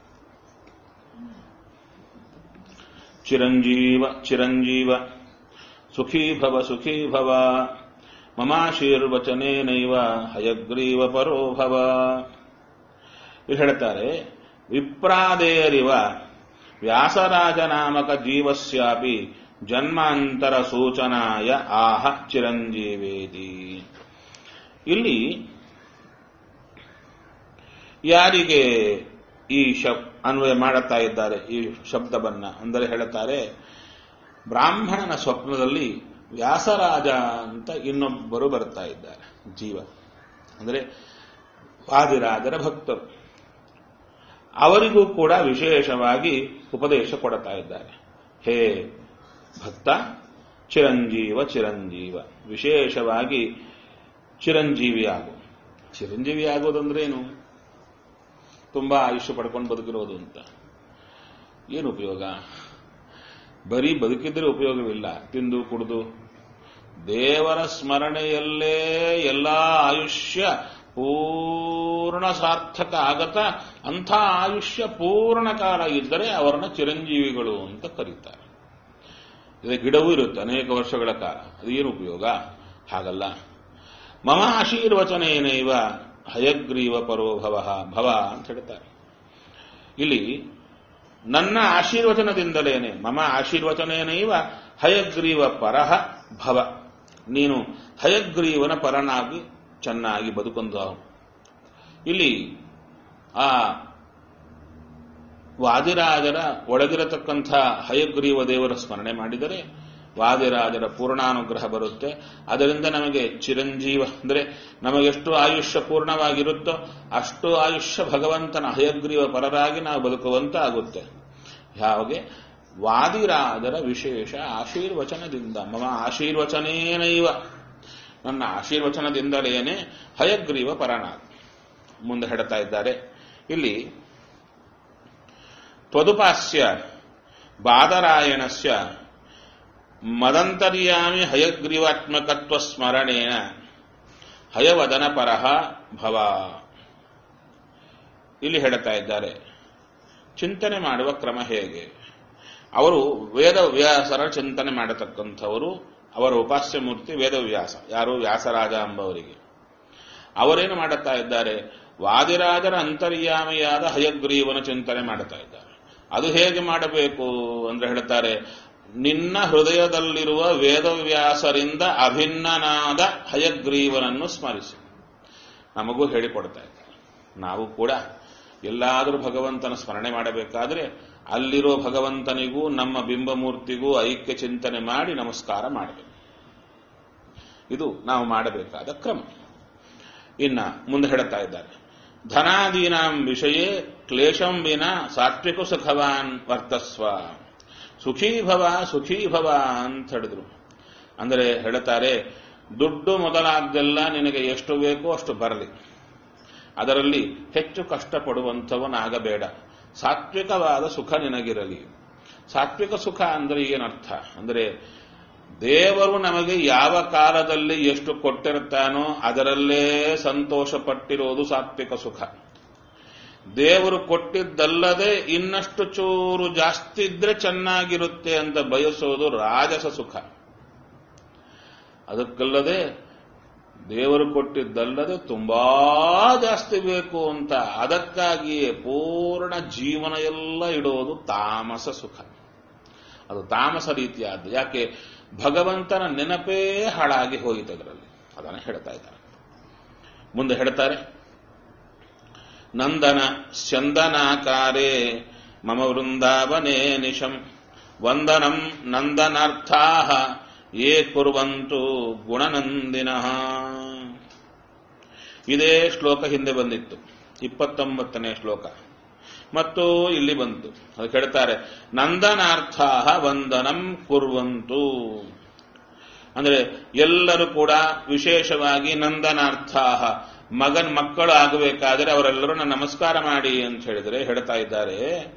ಚಿರಂಜೀವ ಚಿರಂಜೀವ ಸುಖೀ ಭವ ಸುಖೀ ಭವ ಮಮಾಶೀರ್ವಚನೇನೈವ ಹಯಗ್ರೀವ ಪರೋ ಭವ ಇಲ್ಲಿ ಹೇಳ್ತಾರೆ ವಿಪ್ರಾದೇರಿವ ವ್ಯಾಸರಾಜನಾಮಕ ಜೀವಸ್ಯಾಪಿ ಜನ್ಮಾಂತರ ಸೂಚನಾಯ ಆಹ ಚಿರಂಜೀವೇತಿ ಇಲ್ಲಿ ಯಾರಿಗೆ ಈ ಶಬ್ ಅನ್ವಯ ಮಾಡುತ್ತಾ ಇದ್ದಾರೆ ಈ ಶಬ್ದವನ್ನ ಅಂದರೆ ಹೇಳುತ್ತಾರೆ ಬ್ರಾಹ್ಮಣನ ಸ್ವಪ್ನದಲ್ಲಿ ವ್ಯಾಸರಾಜ ಅಂತ ಇನ್ನೊಬ್ಬರು ಬರ್ತಾ ಇದ್ದಾರೆ ಜೀವ ಅಂದರೆ ವಾದಿರಾಜರ ಭಕ್ತರು ಅವರಿಗೂ ಕೂಡ ವಿಶೇಷವಾಗಿ ಉಪದೇಶ ಕೊಡ್ತಾ ಇದ್ದಾರೆ ಹೇ ಭಕ್ತ ಚಿರಂಜೀವ ಚಿರಂಜೀವ ವಿಶೇಷವಾಗಿ ಚಿರಂಜೀವಿಯಾಗು ಚಿರಂಜೀವಿ ಆಗೋದಂದ್ರೇನು ತುಂಬಾ ಆಯುಷ್ಯ ಪಡ್ಕೊಂಡು ಬದುಕಿರೋದು ಅಂತ ಏನು ಉಪಯೋಗ ಬರೀ ಬದುಕಿದ್ರೆ ಉಪಯೋಗವಿಲ್ಲ ತಿಂದು ಕುಡಿದು ದೇವರ ಸ್ಮರಣೆಯಲ್ಲೇ ಎಲ್ಲ ಆಯುಷ್ಯ ಪೂರ್ಣ ಸಾರ್ಥಕ ಆಗತ ಅಂಥ ಆಯುಷ್ಯ ಪೂರ್ಣ ಕಾಲ ಇದ್ದರೆ ಅವರನ್ನ ಚಿರಂಜೀವಿಗಳು ಅಂತ ಕರೀತಾರೆ ಇದು ಗಿಡವೂ ಇರುತ್ತೆ ಅನೇಕ ವರ್ಷಗಳ ಕಾಲ ಅದೇನು ಉಪಯೋಗ ಹಾಗಲ್ಲ ಮಮ ಆಶೀರ್ವಚನೇನೈವ ಹಯಗ್ರೀವ ಪರೋ ಭವ ಭವ ಅಂತ ಹೇಳ್ತಾರೆ ಇಲ್ಲಿ ನನ್ನ ಆಶೀರ್ವಚನದಿಂದಲೇನೆ ಮಮ ಆಶೀರ್ವಚನೇನೈವ ಹಯಗ್ರೀವ ಪರಹ ಭವ ನೀನು ಹಯಗ್ರೀವನ ಪರನಾಗಿ ಚೆನ್ನಾಗಿ ಬದುಕೊಂಡ ಇಲ್ಲಿ ಆ ವಾದಿರಾಜರ ಒಳಗಿರತಕ್ಕಂಥ ಹಯಗ್ರೀವ ದೇವರ ಸ್ಮರಣೆ ಮಾಡಿದರೆ ವಾದಿರಾಜರ ಪೂರ್ಣಾನುಗ್ರಹ ಬರುತ್ತೆ ಅದರಿಂದ ನಮಗೆ ಚಿರಂಜೀವ ಅಂದರೆ ನಮಗೆಷ್ಟು ಆಯುಷ್ಯ ಪೂರ್ಣವಾಗಿರುತ್ತೋ ಅಷ್ಟು ಆಯುಷ್ಯ ಭಗವಂತನ ಹಯಗ್ರೀವ ಪರರಾಗಿ ನಾವು ಬದುಕುವಂತ ಆಗುತ್ತೆ ಯಾವಾಗೆ ವಾದಿರಾಜರ ವಿಶೇಷ ಆಶೀರ್ವಚನದಿಂದ ಮಮ ಆಶೀರ್ವಚನೇನೈವ ನನ್ನ ಆಶೀರ್ವಚನದಿಂದಲೇನೆ ಹಯಗ್ರೀವ ಪರನ ಮುಂದೆ ಹೇಳ್ತಾ ಇದ್ದಾರೆ ಇಲ್ಲಿ ತ್ವದುಪಾಸ್ಯ ಬಾದರಾಯಣಸ್ಯ ಮದಂತರ್ಯಾಮಿ ಹಯಗ್ರೀವಾತ್ಮಕತ್ವ ಸ್ಮರಣೇನ ಹಯವದನ ಪರಹ ಭವ ಇಲ್ಲಿ ಹೇಳ್ತಾ ಇದ್ದಾರೆ ಚಿಂತನೆ ಮಾಡುವ ಕ್ರಮ ಹೇಗೆ ಅವರು ವೇದವ್ಯಾಸರ ಚಿಂತನೆ ಮಾಡತಕ್ಕಂಥವರು ಅವರ ಉಪಾಸ್ಯ ಮೂರ್ತಿ ವೇದವ್ಯಾಸ ಯಾರು ವ್ಯಾಸರಾಜ ಎಂಬವರಿಗೆ ಅವರೇನು ಮಾಡುತ್ತಾ ಇದ್ದಾರೆ ವಾದಿರಾಜರ ಅಂತರ್ಯಾಮಿಯಾದ ಹಯಗ್ರೀವನ ಚಿಂತನೆ ಮಾಡುತ್ತಾ ಇದ್ದಾರೆ ಅದು ಹೇಗೆ ಮಾಡಬೇಕು ಅಂದ್ರೆ ಹೇಳ್ತಾರೆ ನಿನ್ನ ಹೃದಯದಲ್ಲಿರುವ ವೇದವ್ಯಾಸರಿಂದ ಅಭಿನ್ನನಾದ ಹಯಗ್ರೀವನನ್ನು ಸ್ಮರಿಸಿ ನಮಗೂ ಹೇಳಿಕೊಡ್ತಾ ಇದ್ದಾರೆ ನಾವು ಕೂಡ ಎಲ್ಲಾದರೂ ಭಗವಂತನ ಸ್ಮರಣೆ ಮಾಡಬೇಕಾದ್ರೆ ಅಲ್ಲಿರೋ ಭಗವಂತನಿಗೂ ನಮ್ಮ ಬಿಂಬಮೂರ್ತಿಗೂ ಐಕ್ಯ ಚಿಂತನೆ ಮಾಡಿ ನಮಸ್ಕಾರ ಮಾಡಬೇಕು ಇದು ನಾವು ಮಾಡಬೇಕಾದ ಕ್ರಮ ಇನ್ನ ಮುಂದೆ ಹೇಳುತ್ತಾ ಇದ್ದಾರೆ ಧನಾದೀನಾಂ ವಿಷಯೇ ಕ್ಲೇಶಂ ವಿನ ಸಾತ್ವಿಕ ಸುಖವಾನ್ ವರ್ತಸ್ವ ಸುಖೀ ಭವ ಸುಖೀ ಭವ ಅಂತ ಹೇಳಿದ್ರು ಅಂದರೆ ಹೇಳ್ತಾರೆ ದುಡ್ಡು ಮೊದಲಾದ್ದೆಲ್ಲ ನಿನಗೆ ಎಷ್ಟು ಬೇಕೋ ಅಷ್ಟು ಬರಲಿ ಅದರಲ್ಲಿ ಹೆಚ್ಚು ಕಷ್ಟಪಡುವಂಥವನಾಗಬೇಡ ಸಾತ್ವಿಕವಾದ ಸುಖ ನಿನಗಿರಲಿ ಸಾತ್ವಿಕ ಸುಖ ಅಂದರೆ ಏನರ್ಥ ಅಂದರೆ ದೇವರು ನಮಗೆ ಯಾವ ಕಾಲದಲ್ಲಿ ಎಷ್ಟು ಕೊಟ್ಟಿರ್ತಾನೋ ಅದರಲ್ಲೇ ಸಂತೋಷ ಪಟ್ಟಿರೋದು ಸಾತ್ವಿಕ ಸುಖ ದೇವರು ಕೊಟ್ಟಿದ್ದಲ್ಲದೆ ಇನ್ನಷ್ಟು ಚೂರು ಜಾಸ್ತಿ ಇದ್ರೆ ಚೆನ್ನಾಗಿರುತ್ತೆ ಅಂತ ಬಯಸೋದು ರಾಜಸ ಸುಖ ಅದಕ್ಕಲ್ಲದೆ ದೇವರು ಕೊಟ್ಟಿದ್ದಲ್ಲದೆ ತುಂಬಾ ಜಾಸ್ತಿ ಬೇಕು ಅಂತ ಅದಕ್ಕಾಗಿಯೇ ಪೂರ್ಣ ಜೀವನ ಎಲ್ಲ ಇಡೋದು ತಾಮಸ ಸುಖ ಅದು ತಾಮಸ ರೀತಿಯಾದ್ದು ಯಾಕೆ ಭಗವಂತನ ನೆನಪೇ ಹಾಳಾಗಿ ಹೋಯಿತು ಅದರಲ್ಲಿ ಅದನ್ನು ಹೇಳ್ತಾ ಇದ್ದಾರೆ ಮುಂದೆ ಹೇಳ್ತಾರೆ ನಂದನ ಸ್ಯಂದನಾಕಾರೇ ಮಮ ವೃಂದಾವನೇ ನಿಶಂ ವಂದನಂ ನಂದನಾರ್ಥಾ ಯೇ ಕುರುವಂತು ಗುಣನಂದಿನಃ ಇದೇ ಶ್ಲೋಕ ಹಿಂದೆ ಬಂದಿತ್ತು ಇಪ್ಪತ್ತೊಂಬತ್ತನೇ ಶ್ಲೋಕ ಮತ್ತು ಇಲ್ಲಿ ಬಂತು ಅದು ಹೇಳ್ತಾರೆ ನಂದನಾರ್ಥ ವಂದನಂ ಕುರ್ವಂತು ಅಂದ್ರೆ ಎಲ್ಲರೂ ಕೂಡ ವಿಶೇಷವಾಗಿ ನಂದನಾರ್ಥ ಮಗನ್ ಮಕ್ಕಳು ಆಗಬೇಕಾದರೆ ಅವರೆಲ್ಲರೂ ನಮಸ್ಕಾರ ಮಾಡಿ ಅಂತ ಹೇಳಿದರೆ ಹೇಳ್ತಾ ಇದ್ದಾರೆ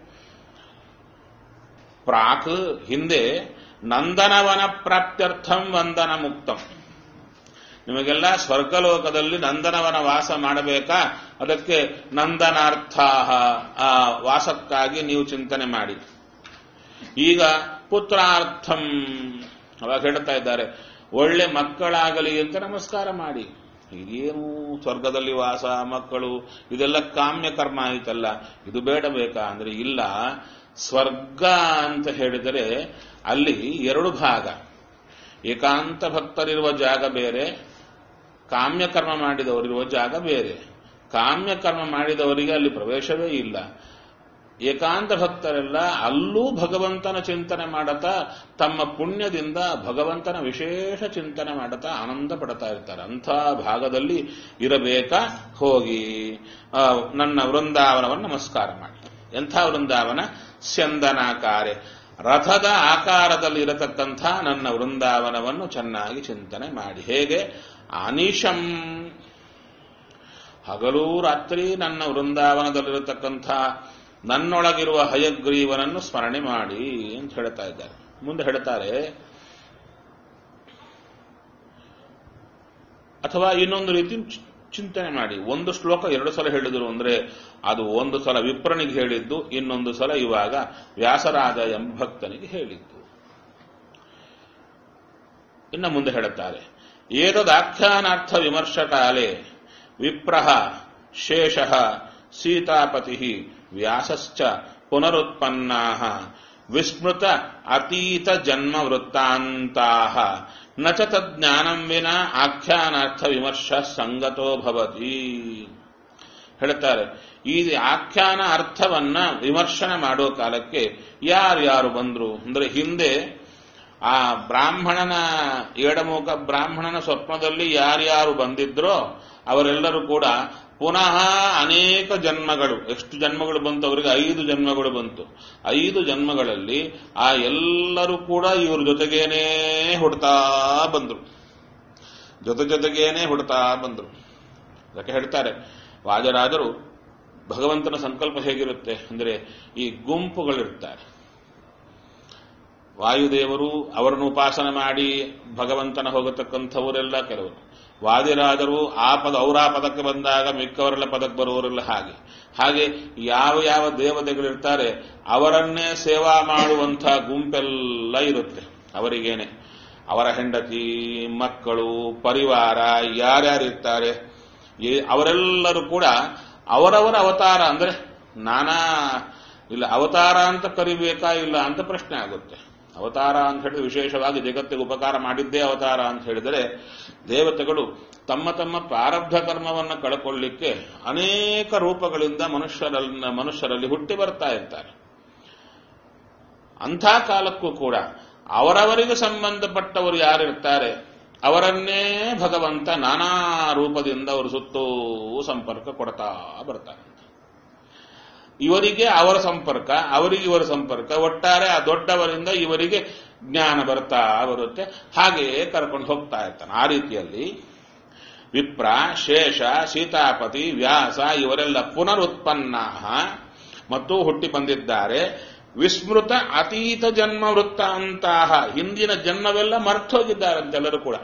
ಪ್ರಾಕ್ ಹಿಂದೆ ನಂದನವನ ಪ್ರಾಪ್ತ್ಯರ್ಥಂ ವಂದನ ಮುಕ್ತಂ ನಿಮಗೆಲ್ಲ ಸ್ವರ್ಗಲೋಕದಲ್ಲಿ ನಂದನವನ ವಾಸ ಮಾಡಬೇಕಾ ಅದಕ್ಕೆ ನಂದನಾರ್ಥ ಆ ವಾಸಕ್ಕಾಗಿ ನೀವು ಚಿಂತನೆ ಮಾಡಿ ಈಗ ಪುತ್ರಾರ್ಥಂ ಅವಾಗ ಹೇಳ್ತಾ ಇದ್ದಾರೆ ಒಳ್ಳೆ ಮಕ್ಕಳಾಗಲಿ ಅಂತ ನಮಸ್ಕಾರ ಮಾಡಿ ಇದೇನು ಸ್ವರ್ಗದಲ್ಲಿ ವಾಸ ಮಕ್ಕಳು ಇದೆಲ್ಲ ಕಾಮ್ಯ ಕರ್ಮ ಆಯ್ತಲ್ಲ ಇದು ಬೇಡ ಬೇಕಾ ಅಂದ್ರೆ ಇಲ್ಲ ಸ್ವರ್ಗ ಅಂತ ಹೇಳಿದರೆ ಅಲ್ಲಿ ಎರಡು ಭಾಗ ಏಕಾಂತ ಭಕ್ತರಿರುವ ಜಾಗ ಬೇರೆ ಕಾಮ್ಯಕರ್ಮ ಮಾಡಿದವರಿರುವ ಜಾಗ ಬೇರೆ ಕಾಮ್ಯಕರ್ಮ ಮಾಡಿದವರಿಗೆ ಅಲ್ಲಿ ಪ್ರವೇಶವೇ ಇಲ್ಲ ಏಕಾಂತ ಭಕ್ತರೆಲ್ಲ ಅಲ್ಲೂ ಭಗವಂತನ ಚಿಂತನೆ ಮಾಡತಾ ತಮ್ಮ ಪುಣ್ಯದಿಂದ ಭಗವಂತನ ವಿಶೇಷ ಚಿಂತನೆ ಮಾಡತಾ ಆನಂದ ಪಡ್ತಾ ಇರ್ತಾರೆ ಅಂಥ ಭಾಗದಲ್ಲಿ ಇರಬೇಕಾ ಹೋಗಿ ಆ, ನನ್ನ ವೃಂದಾವನವನ್ನು ನಮಸ್ಕಾರ ಮಾಡಿ ಎಂಥ ವೃಂದಾವನ ಸ್ಯಂದನಾಕಾರೆ ರಥದ ಆಕಾರದಲ್ಲಿ ಇರತಕ್ಕಂಥ ನನ್ನ ವೃಂದಾವನವನ್ನು ಚೆನ್ನಾಗಿ ಚಿಂತನೆ ಮಾಡಿ ಹೇಗೆ ಅನಿಶಂ ಹಗಲೂ ರಾತ್ರಿ ನನ್ನ ವೃಂದಾವನದಲ್ಲಿರತಕ್ಕಂಥ ನನ್ನೊಳಗಿರುವ ಹಯಗ್ರೀವನನ್ನು ಸ್ಮರಣೆ ಮಾಡಿ ಅಂತ ಹೇಳ್ತಾ ಇದ್ದಾರೆ ಮುಂದೆ ಹೇಳ್ತಾರೆ ಅಥವಾ ಇನ್ನೊಂದು ರೀತಿ ಚಿ- ಚಿಂತನೆ ಮಾಡಿ ಒಂದು ಶ್ಲೋಕ ಎರಡು ಸಲ ಹೇಳಿದ್ರು ಅಂದ್ರೆ ಅದು ಒಂದು ಸಲ ವಿಪ್ರನಿಗೆ ಹೇಳಿದ್ದು ಇನ್ನೊಂದು ಸಲ ಇವಾಗ ವ್ಯಾಸರಾಜ ಎಂಬ ಭಕ್ತನಿಗೆ ಹೇಳಿದ್ದು ಇನ್ನು ಮುಂದೆ ಹೇಳುತ್ತಾರೆ ಏತದಾಖ್ಯಾನಾರ್ಥ ವಿಮರ್ಶಕಾಲೆ ವಿಪ್ರಹ ಶೇಷ ಸೀತಾಪತಿ ವ್ಯಾಸಶ್ಚ ಪುನರುತ್ಪನ್ನಾ ವಿಸ್ಮೃತ ಅತೀತ ಜನ್ಮ ವೃತ್ತಾಂತಾ ನ ಚ ತಜ್ಞಾನಂ ವಿನ ಆಖ್ಯಾನಾರ್ಥ ವಿಮರ್ಶ ಸಂಗತೋ ಭವತಿ ಹೇಳ್ತಾರೆ ಈ ಆಖ್ಯಾನ ಅರ್ಥವನ್ನ ವಿಮರ್ಶನೆ ಮಾಡೋ ಕಾಲಕ್ಕೆ ಯಾರ್ಯಾರು ಬಂದ್ರು ಅಂದ್ರೆ ಹಿಂದೆ ಆ ಬ್ರಾಹ್ಮಣನ ಏಡಮುಖ ಬ್ರಾಹ್ಮಣನ ಸ್ವಪ್ನದಲ್ಲಿ ಯಾರ್ಯಾರು ಬಂದಿದ್ರೋ ಅವರೆಲ್ಲರೂ ಕೂಡ ಪುನಃ ಅನೇಕ ಜನ್ಮಗಳು ಎಷ್ಟು ಜನ್ಮಗಳು ಬಂತು ಅವರಿಗೆ ಐದು ಜನ್ಮಗಳು ಬಂತು ಐದು ಜನ್ಮಗಳಲ್ಲಿ ಆ ಎಲ್ಲರೂ ಕೂಡ ಇವ್ರ ಜೊತೆಗೇನೆ ಹುಡ್ತಾ ಬಂದ್ರು ಜೊತೆ ಜೊತೆಗೇನೆ ಹುಡ್ತಾ ಬಂದ್ರು ಅದಕ್ಕೆ ಹೇಳ್ತಾರೆ ವಾಜರಾಜರು ಭಗವಂತನ ಸಂಕಲ್ಪ ಹೇಗಿರುತ್ತೆ ಅಂದ್ರೆ ಈ ಗುಂಪುಗಳಿರ್ತಾರೆ ವಾಯುದೇವರು ಅವರನ್ನು ಉಪಾಸನೆ ಮಾಡಿ ಭಗವಂತನ ಹೋಗತಕ್ಕಂಥವರೆಲ್ಲ ಕೆಲವರು ವಾದಿರಾದರು ಆ ಪದ ಅವರ ಪದಕ್ಕೆ ಬಂದಾಗ ಮಿಕ್ಕವರೆಲ್ಲ ಪದಕ್ಕೆ ಬರುವವರೆಲ್ಲ ಹಾಗೆ ಹಾಗೆ ಯಾವ ಯಾವ ದೇವತೆಗಳಿರ್ತಾರೆ ಅವರನ್ನೇ ಸೇವಾ ಮಾಡುವಂಥ ಗುಂಪೆಲ್ಲ ಇರುತ್ತೆ ಅವರಿಗೇನೆ ಅವರ ಹೆಂಡತಿ ಮಕ್ಕಳು ಪರಿವಾರ ಯಾರ್ಯಾರಿರ್ತಾರೆ ಈ- ಅವರೆಲ್ಲರೂ ಕೂಡ ಅವರವರ ಅವತಾರ ಅಂದ್ರೆ ನಾನಾ ಇಲ್ಲ ಅವತಾರ ಅಂತ ಕರಿಬೇಕಾ ಇಲ್ಲ ಅಂತ ಪ್ರಶ್ನೆ ಆಗುತ್ತೆ ಅವತಾರ ಅಂತ ಹೇಳಿದ್ರೆ ವಿಶೇಷವಾಗಿ ಜಗತ್ತಿಗೆ ಉಪಕಾರ ಮಾಡಿದ್ದೇ ಅವತಾರ ಅಂತ ಹೇಳಿದರೆ ದೇವತೆಗಳು ತಮ್ಮ ತಮ್ಮ ಪ್ರಾರಬ್ಧ ಕರ್ಮವನ್ನು ಕಳ್ಕೊಳ್ಳಿಕ್ಕೆ ಅನೇಕ ರೂಪಗಳಿಂದ ಮನುಷ್ಯರನ್ನ ಮನುಷ್ಯರಲ್ಲಿ ಹುಟ್ಟಿ ಬರ್ತಾ ಇರ್ತಾರೆ ಅಂಥ ಕಾಲಕ್ಕೂ ಕೂಡ ಅವರವರಿಗೆ ಸಂಬಂಧಪಟ್ಟವರು ಯಾರಿರ್ತಾರೆ ಅವರನ್ನೇ ಭಗವಂತ ನಾನಾ ರೂಪದಿಂದ ಅವರು ಸುತ್ತೂ ಸಂಪರ್ಕ ಕೊಡ್ತಾ ಬರ್ತಾರೆ ಇವರಿಗೆ ಅವರ ಸಂಪರ್ಕ ಅವರಿಗೆ ಇವರ ಸಂಪರ್ಕ ಒಟ್ಟಾರೆ ಆ ದೊಡ್ಡವರಿಂದ ಇವರಿಗೆ ಜ್ಞಾನ ಬರ್ತಾ ಬರುತ್ತೆ ಹಾಗೆಯೇ ಕರ್ಕೊಂಡು ಹೋಗ್ತಾ ಇರ್ತಾನೆ ಆ ರೀತಿಯಲ್ಲಿ ವಿಪ್ರ ಶೇಷ ಸೀತಾಪತಿ ವ್ಯಾಸ ಇವರೆಲ್ಲ ಪುನರುತ್ಪನ್ನ ಮತ್ತು ಹುಟ್ಟಿ ಬಂದಿದ್ದಾರೆ ವಿಸ್ಮೃತ ಅತೀತ ಜನ್ಮ ವೃತ್ತಾಂತಹ ಹಿಂದಿನ ಜನ್ಮವೆಲ್ಲ ಮರ್ತೋಗಿದ್ದಾರಂತೆಲ್ಲರೂ ಕೂಡ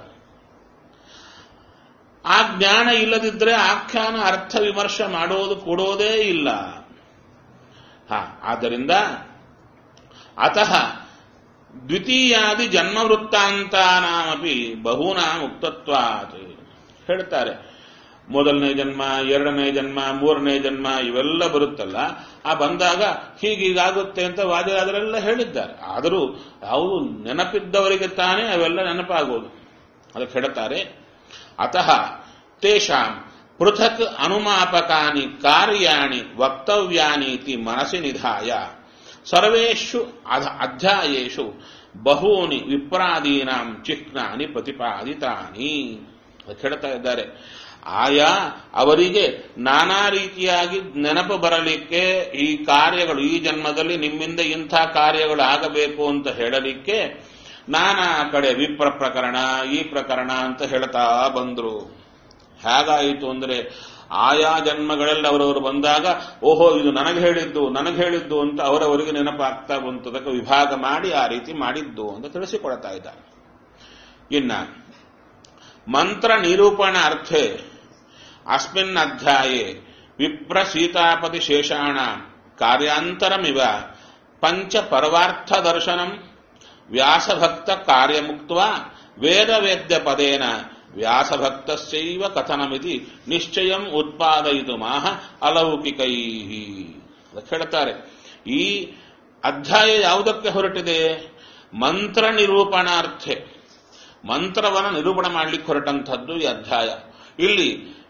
ಆ ಜ್ಞಾನ ಇಲ್ಲದಿದ್ರೆ ಆಖ್ಯಾನ ಅರ್ಥ ವಿಮರ್ಶೆ ಮಾಡೋದು ಕೊಡೋದೇ ಇಲ್ಲ ಹ ಆದ್ದರಿಂದ ಅತಃ ದ್ವಿತೀಯಾದಿ ಜನ್ಮವೃತ್ತಾಂತಾನಾಮಪಿ ಬಹೂನಾಂ ಉಕ್ತತ್ವಾತ್ ಹೇಳ್ತಾರೆ ಮೊದಲನೇ ಜನ್ಮ ಎರಡನೇ ಜನ್ಮ ಮೂರನೇ ಜನ್ಮ ಇವೆಲ್ಲ ಬರುತ್ತಲ್ಲ ಆ ಬಂದಾಗ ಹೀಗೀಗಾಗುತ್ತೆ ಅಂತ ವಾದಿರಾದರೆಲ್ಲ ಹೇಳಿದ್ದಾರೆ ಆದರೂ ಯಾವುದು ನೆನಪಿದ್ದವರಿಗೆ ತಾನೇ ಅವೆಲ್ಲ ನೆನಪಾಗೋದು ಅದಕ್ಕೆ ಹೇಳ್ತಾರೆ ಅತಃ ತೇಷಾಂ ಪೃಥಕ್ ಅನುಮಾಪಕಾನಿ ಕಾರ್ಯಾಣಿ ವಕ್ತವ್ಯಾನೀತಿ ಮನಸ್ಸಿ ನಿಧಾಯ ಸರ್ವೇಷು ಅಧ- ಅಧ್ಯಾಯೇಷು ಬಹೂನಿ ವಿಪ್ರಾದೀನಾಂ ಚಿಹ್ನಾನಿ ಪ್ರತಿಪಾದಿತಾನಿ ಅದಕ್ಕೆ ಹೇಳ್ತಾ ಇದ್ದಾರೆ ಆಯಾ ಅವರಿಗೆ ನಾನಾ ರೀತಿಯಾಗಿ ನೆನಪು ಬರಲಿಕ್ಕೆ ಈ ಕಾರ್ಯಗಳು ಈ ಜನ್ಮದಲ್ಲಿ ನಿಮ್ಮಿಂದ ಇಂಥ ಕಾರ್ಯಗಳು ಆಗಬೇಕು ಅಂತ ಹೇಳಲಿಕ್ಕೆ ನಾನಾ ಕಡೆ ವಿಪ್ರ ಪ್ರಕರಣ ಈ ಪ್ರಕರಣ ಅಂತ ಹೇಳ್ತಾ ಬಂದ್ರು ಹೇಗಾಯಿತು ಅಂದ್ರೆ ಆಯಾ ಜನ್ಮಗಳಲ್ಲಿ ಅವರವರು ಬಂದಾಗ ಓಹೋ ಇದು ನನಗೆ ಹೇಳಿದ್ದು ನನಗೆ ಹೇಳಿದ್ದು ಅಂತ ಅವರವರಿಗೆ ನೆನಪಾಗ್ತಾ ಬಂತು ಅದಕ್ಕೆ ವಿಭಾಗ ಮಾಡಿ ಆ ರೀತಿ ಮಾಡಿದ್ದು ಅಂತ ತಿಳಿಸಿಕೊಡ್ತಾ ಇದ್ದಾರೆ ಇನ್ನ ಮಂತ್ರ ನಿರೂಪಣಾರ್ಥೆ ಅಸ್ಮಿನ್ ಅಧ್ಯಾಯೇ ವಿಪ್ರ ಸೀತಾಪತಿ ಶೇಷಾಣ ಕಾರ್ಯಾಂತರಮಿವ ಪಂಚ ಪರವಾರ್ಥ ದರ್ಶನಂ ವ್ಯಾಸಭಕ್ತ ಕಾರ್ಯಮುಕ್ತ ವೇದ ವೇದ್ಯ ಪದೇನ ವ್ಯಾಸಭಕ್ತಸ್ಯೈವ ಕಥನಮಿತಿ ನಿಶ್ಚಯಂ ಉತ್ಪಾದಯಿತು ಮಾಹ ಅಲೌಕಿಕೈ ಅದಕ್ಕೆ ಹೇಳ್ತಾರೆ ಈ ಅಧ್ಯಾಯ ಯಾವುದಕ್ಕೆ ಹೊರಟಿದೆ ಮಂತ್ರ ನಿರೂಪಣಾರ್ಥೆ ಮಂತ್ರವನ್ನು ನಿರೂಪಣೆ ಮಾಡಲಿಕ್ಕೆ ಹೊರಟಂಥದ್ದು ಈ ಅಧ್ಯಾಯ ಇಲ್ಲಿ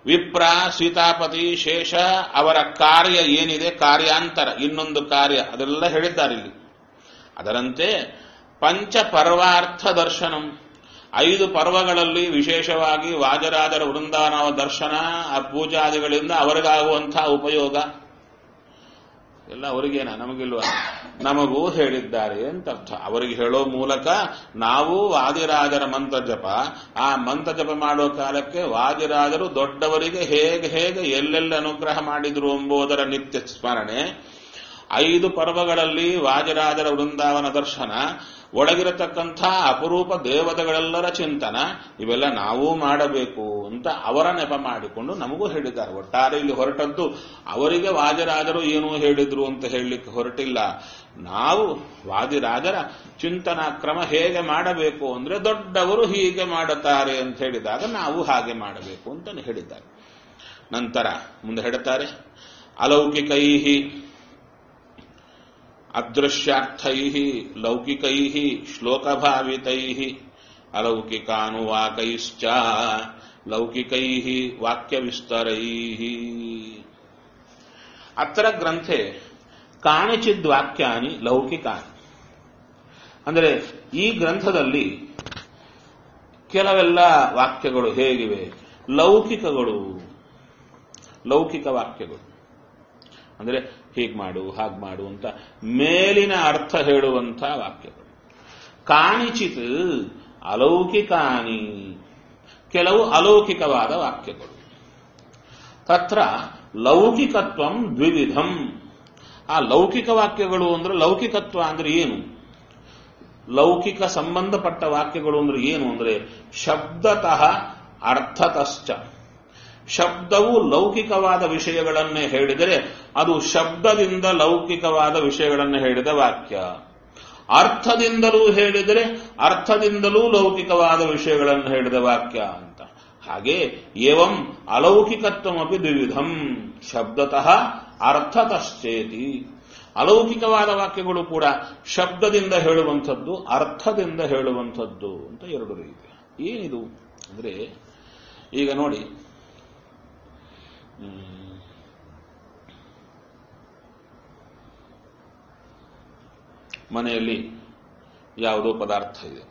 ವಿಪ್ರ ಸೀತಾಪತಿ ಶೇಷ ಅವರ ಕಾರ್ಯ ಏನಿದೆ ಕಾರ್ಯಾಂತರ ಇನ್ನೊಂದು ಕಾರ್ಯ ಅದೆಲ್ಲ ಹೇಳಿದ್ದಾರೆ ಇಲ್ಲಿ ಅದರಂತೆ ಪಂಚ ಪರ್ವಾರ್ಥ ದರ್ಶನಂ ಐದು ಪರ್ವಗಳಲ್ಲಿ ವಿಶೇಷವಾಗಿ ವಾಜರಾಜರ ವೃಂದಾವನ ದರ್ಶನ ಆ ಪೂಜಾದಿಗಳಿಂದ ಅವರಿಗಾಗುವಂತಹ ಉಪಯೋಗ ಎಲ್ಲ ಅವರಿಗೇನ ನಮಗಿಲ್ವಾ ನಮಗೂ ಹೇಳಿದ್ದಾರೆ ಅಂತ ಅರ್ಥ ಅವರಿಗೆ ಹೇಳೋ ಮೂಲಕ ನಾವು ವಾದಿರಾಜರ ಮಂತ್ರ ಜಪ ಆ ಮಂತ್ರ ಜಪ ಮಾಡೋ ಕಾಲಕ್ಕೆ ವಾದಿರಾಜರು ದೊಡ್ಡವರಿಗೆ ಹೇಗೆ ಹೇಗೆ ಎಲ್ಲೆಲ್ಲಿ ಅನುಗ್ರಹ ಮಾಡಿದ್ರು ಎಂಬುದರ ನಿತ್ಯ ಸ್ಮರಣೆ ಐದು ಪರ್ವಗಳಲ್ಲಿ ವಾಜರಾಜರ ವೃಂದಾವನ ದರ್ಶನ ಒಳಗಿರತಕ್ಕಂಥ ಅಪರೂಪ ದೇವತೆಗಳೆಲ್ಲರ ಚಿಂತನ ಇವೆಲ್ಲ ನಾವೂ ಮಾಡಬೇಕು ಅಂತ ಅವರ ನೆಪ ಮಾಡಿಕೊಂಡು ನಮಗೂ ಹೇಳಿದ್ದಾರೆ ಒಟ್ಟಾರೆ ಇಲ್ಲಿ ಹೊರಟದ್ದು ಅವರಿಗೆ ವಾಜರಾಜರು ಏನೂ ಹೇಳಿದ್ರು ಅಂತ ಹೇಳಲಿಕ್ಕೆ ಹೊರಟಿಲ್ಲ ನಾವು ವಾದಿರಾಜರ ಚಿಂತನಾ ಕ್ರಮ ಹೇಗೆ ಮಾಡಬೇಕು ಅಂದ್ರೆ ದೊಡ್ಡವರು ಹೀಗೆ ಮಾಡುತ್ತಾರೆ ಅಂತ ಹೇಳಿದಾಗ ನಾವು ಹಾಗೆ ಮಾಡಬೇಕು ಅಂತ ಹೇಳಿದ್ದಾರೆ ನಂತರ ಮುಂದೆ ಹೇಳುತ್ತಾರೆ ಅಲೌಕಿಕೈ ಅದೃಶ್ಯಾರ್ಥೈ ಲೌಕಿಕೈ ಶ್ಲೋಕಭಾವಿತೈ ಅಲೌಕಿಕಾನುವಾಕೈಶ್ಚ ಲೌಕಿಕೈ ವಾಕ್ಯವಿಸ್ತರೈ ಅತ್ರ ಗ್ರಂಥೆ ಕಾಣಿಚಿದ್ ವಾಕ್ಯಾನಿ ಲೌಕಿಕಾನಿ ಅಂದರೆ ಈ ಗ್ರಂಥದಲ್ಲಿ ಕೆಲವೆಲ್ಲ ವಾಕ್ಯಗಳು ಹೇಗಿವೆ ಲೌಕಿಕಗಳು ಲೌಕಿಕ ವಾಕ್ಯಗಳು ಅಂದರೆ ಹೀಗೆ ಮಾಡು ಹಾಗೆ ಮಾಡು ಅಂತ ಮೇಲಿನ ಅರ್ಥ ಹೇಳುವಂಥ ವಾಕ್ಯಗಳು ಕಾಣಿಚಿತ್ ಅಲೌಕಿಕಾನಿ ಕೆಲವು ಅಲೌಕಿಕವಾದ ವಾಕ್ಯಗಳು ತತ್ರ ಲೌಕಿಕತ್ವಂ ದ್ವಿವಿಧಂ ಆ ಲೌಕಿಕ ವಾಕ್ಯಗಳು ಅಂದ್ರೆ ಲೌಕಿಕತ್ವ ಅಂದ್ರೆ ಏನು ಲೌಕಿಕ ಸಂಬಂಧಪಟ್ಟ ವಾಕ್ಯಗಳು ಅಂದ್ರೆ ಏನು ಅಂದ್ರೆ ಶಬ್ದತಃ ಅರ್ಥತಶ್ಚ ಶಬ್ದವು ಲೌಕಿಕವಾದ ವಿಷಯಗಳನ್ನೇ ಹೇಳಿದರೆ ಅದು ಶಬ್ದದಿಂದ ಲೌಕಿಕವಾದ ವಿಷಯಗಳನ್ನು ಹೇಳಿದ ವಾಕ್ಯ ಅರ್ಥದಿಂದಲೂ ಹೇಳಿದರೆ ಅರ್ಥದಿಂದಲೂ ಲೌಕಿಕವಾದ ವಿಷಯಗಳನ್ನು ಹೇಳಿದ ವಾಕ್ಯ ಅಂತ ಹಾಗೆ ಏವಂ ಅಲೌಕಿಕತ್ವಮಪಿ ದ್ವಿವಿಧಂ ಶಬ್ದತಃ ಅರ್ಥತಶ್ಚೇತಿ ಅಲೌಕಿಕವಾದ ವಾಕ್ಯಗಳು ಕೂಡ ಶಬ್ದದಿಂದ ಹೇಳುವಂಥದ್ದು ಅರ್ಥದಿಂದ ಹೇಳುವಂಥದ್ದು ಅಂತ ಎರಡು ರೀತಿ ಏನಿದು ಅಂದ್ರೆ ಈಗ ನೋಡಿ ಮನೆಯಲ್ಲಿ ಯಾವುದೋ ಪದಾರ್ಥ ಇದೆ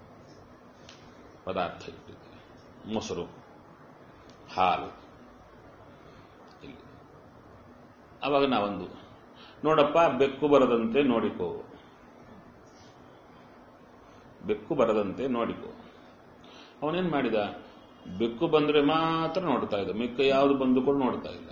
ಪದಾರ್ಥ ಇಟ್ಟಿದೆ ಮೊಸರು ಹಾಲು ಇಲ್ಲಿ ಅವಾಗ ನಾವೊಂದು ನೋಡಪ್ಪ ಬೆಕ್ಕು ಬರದಂತೆ ನೋಡಿಕೋ ಬೆಕ್ಕು ಬರದಂತೆ ನೋಡಿಕೋ ಅವನೇನ್ ಮಾಡಿದ ಬೆಕ್ಕು ಬಂದ್ರೆ ಮಾತ್ರ ನೋಡ್ತಾ ಇದ್ದ ಮಿಕ್ಕ ಯಾವುದು ಬಂದು ಕೂಡ ನೋಡ್ತಾ ಇಲ್ಲ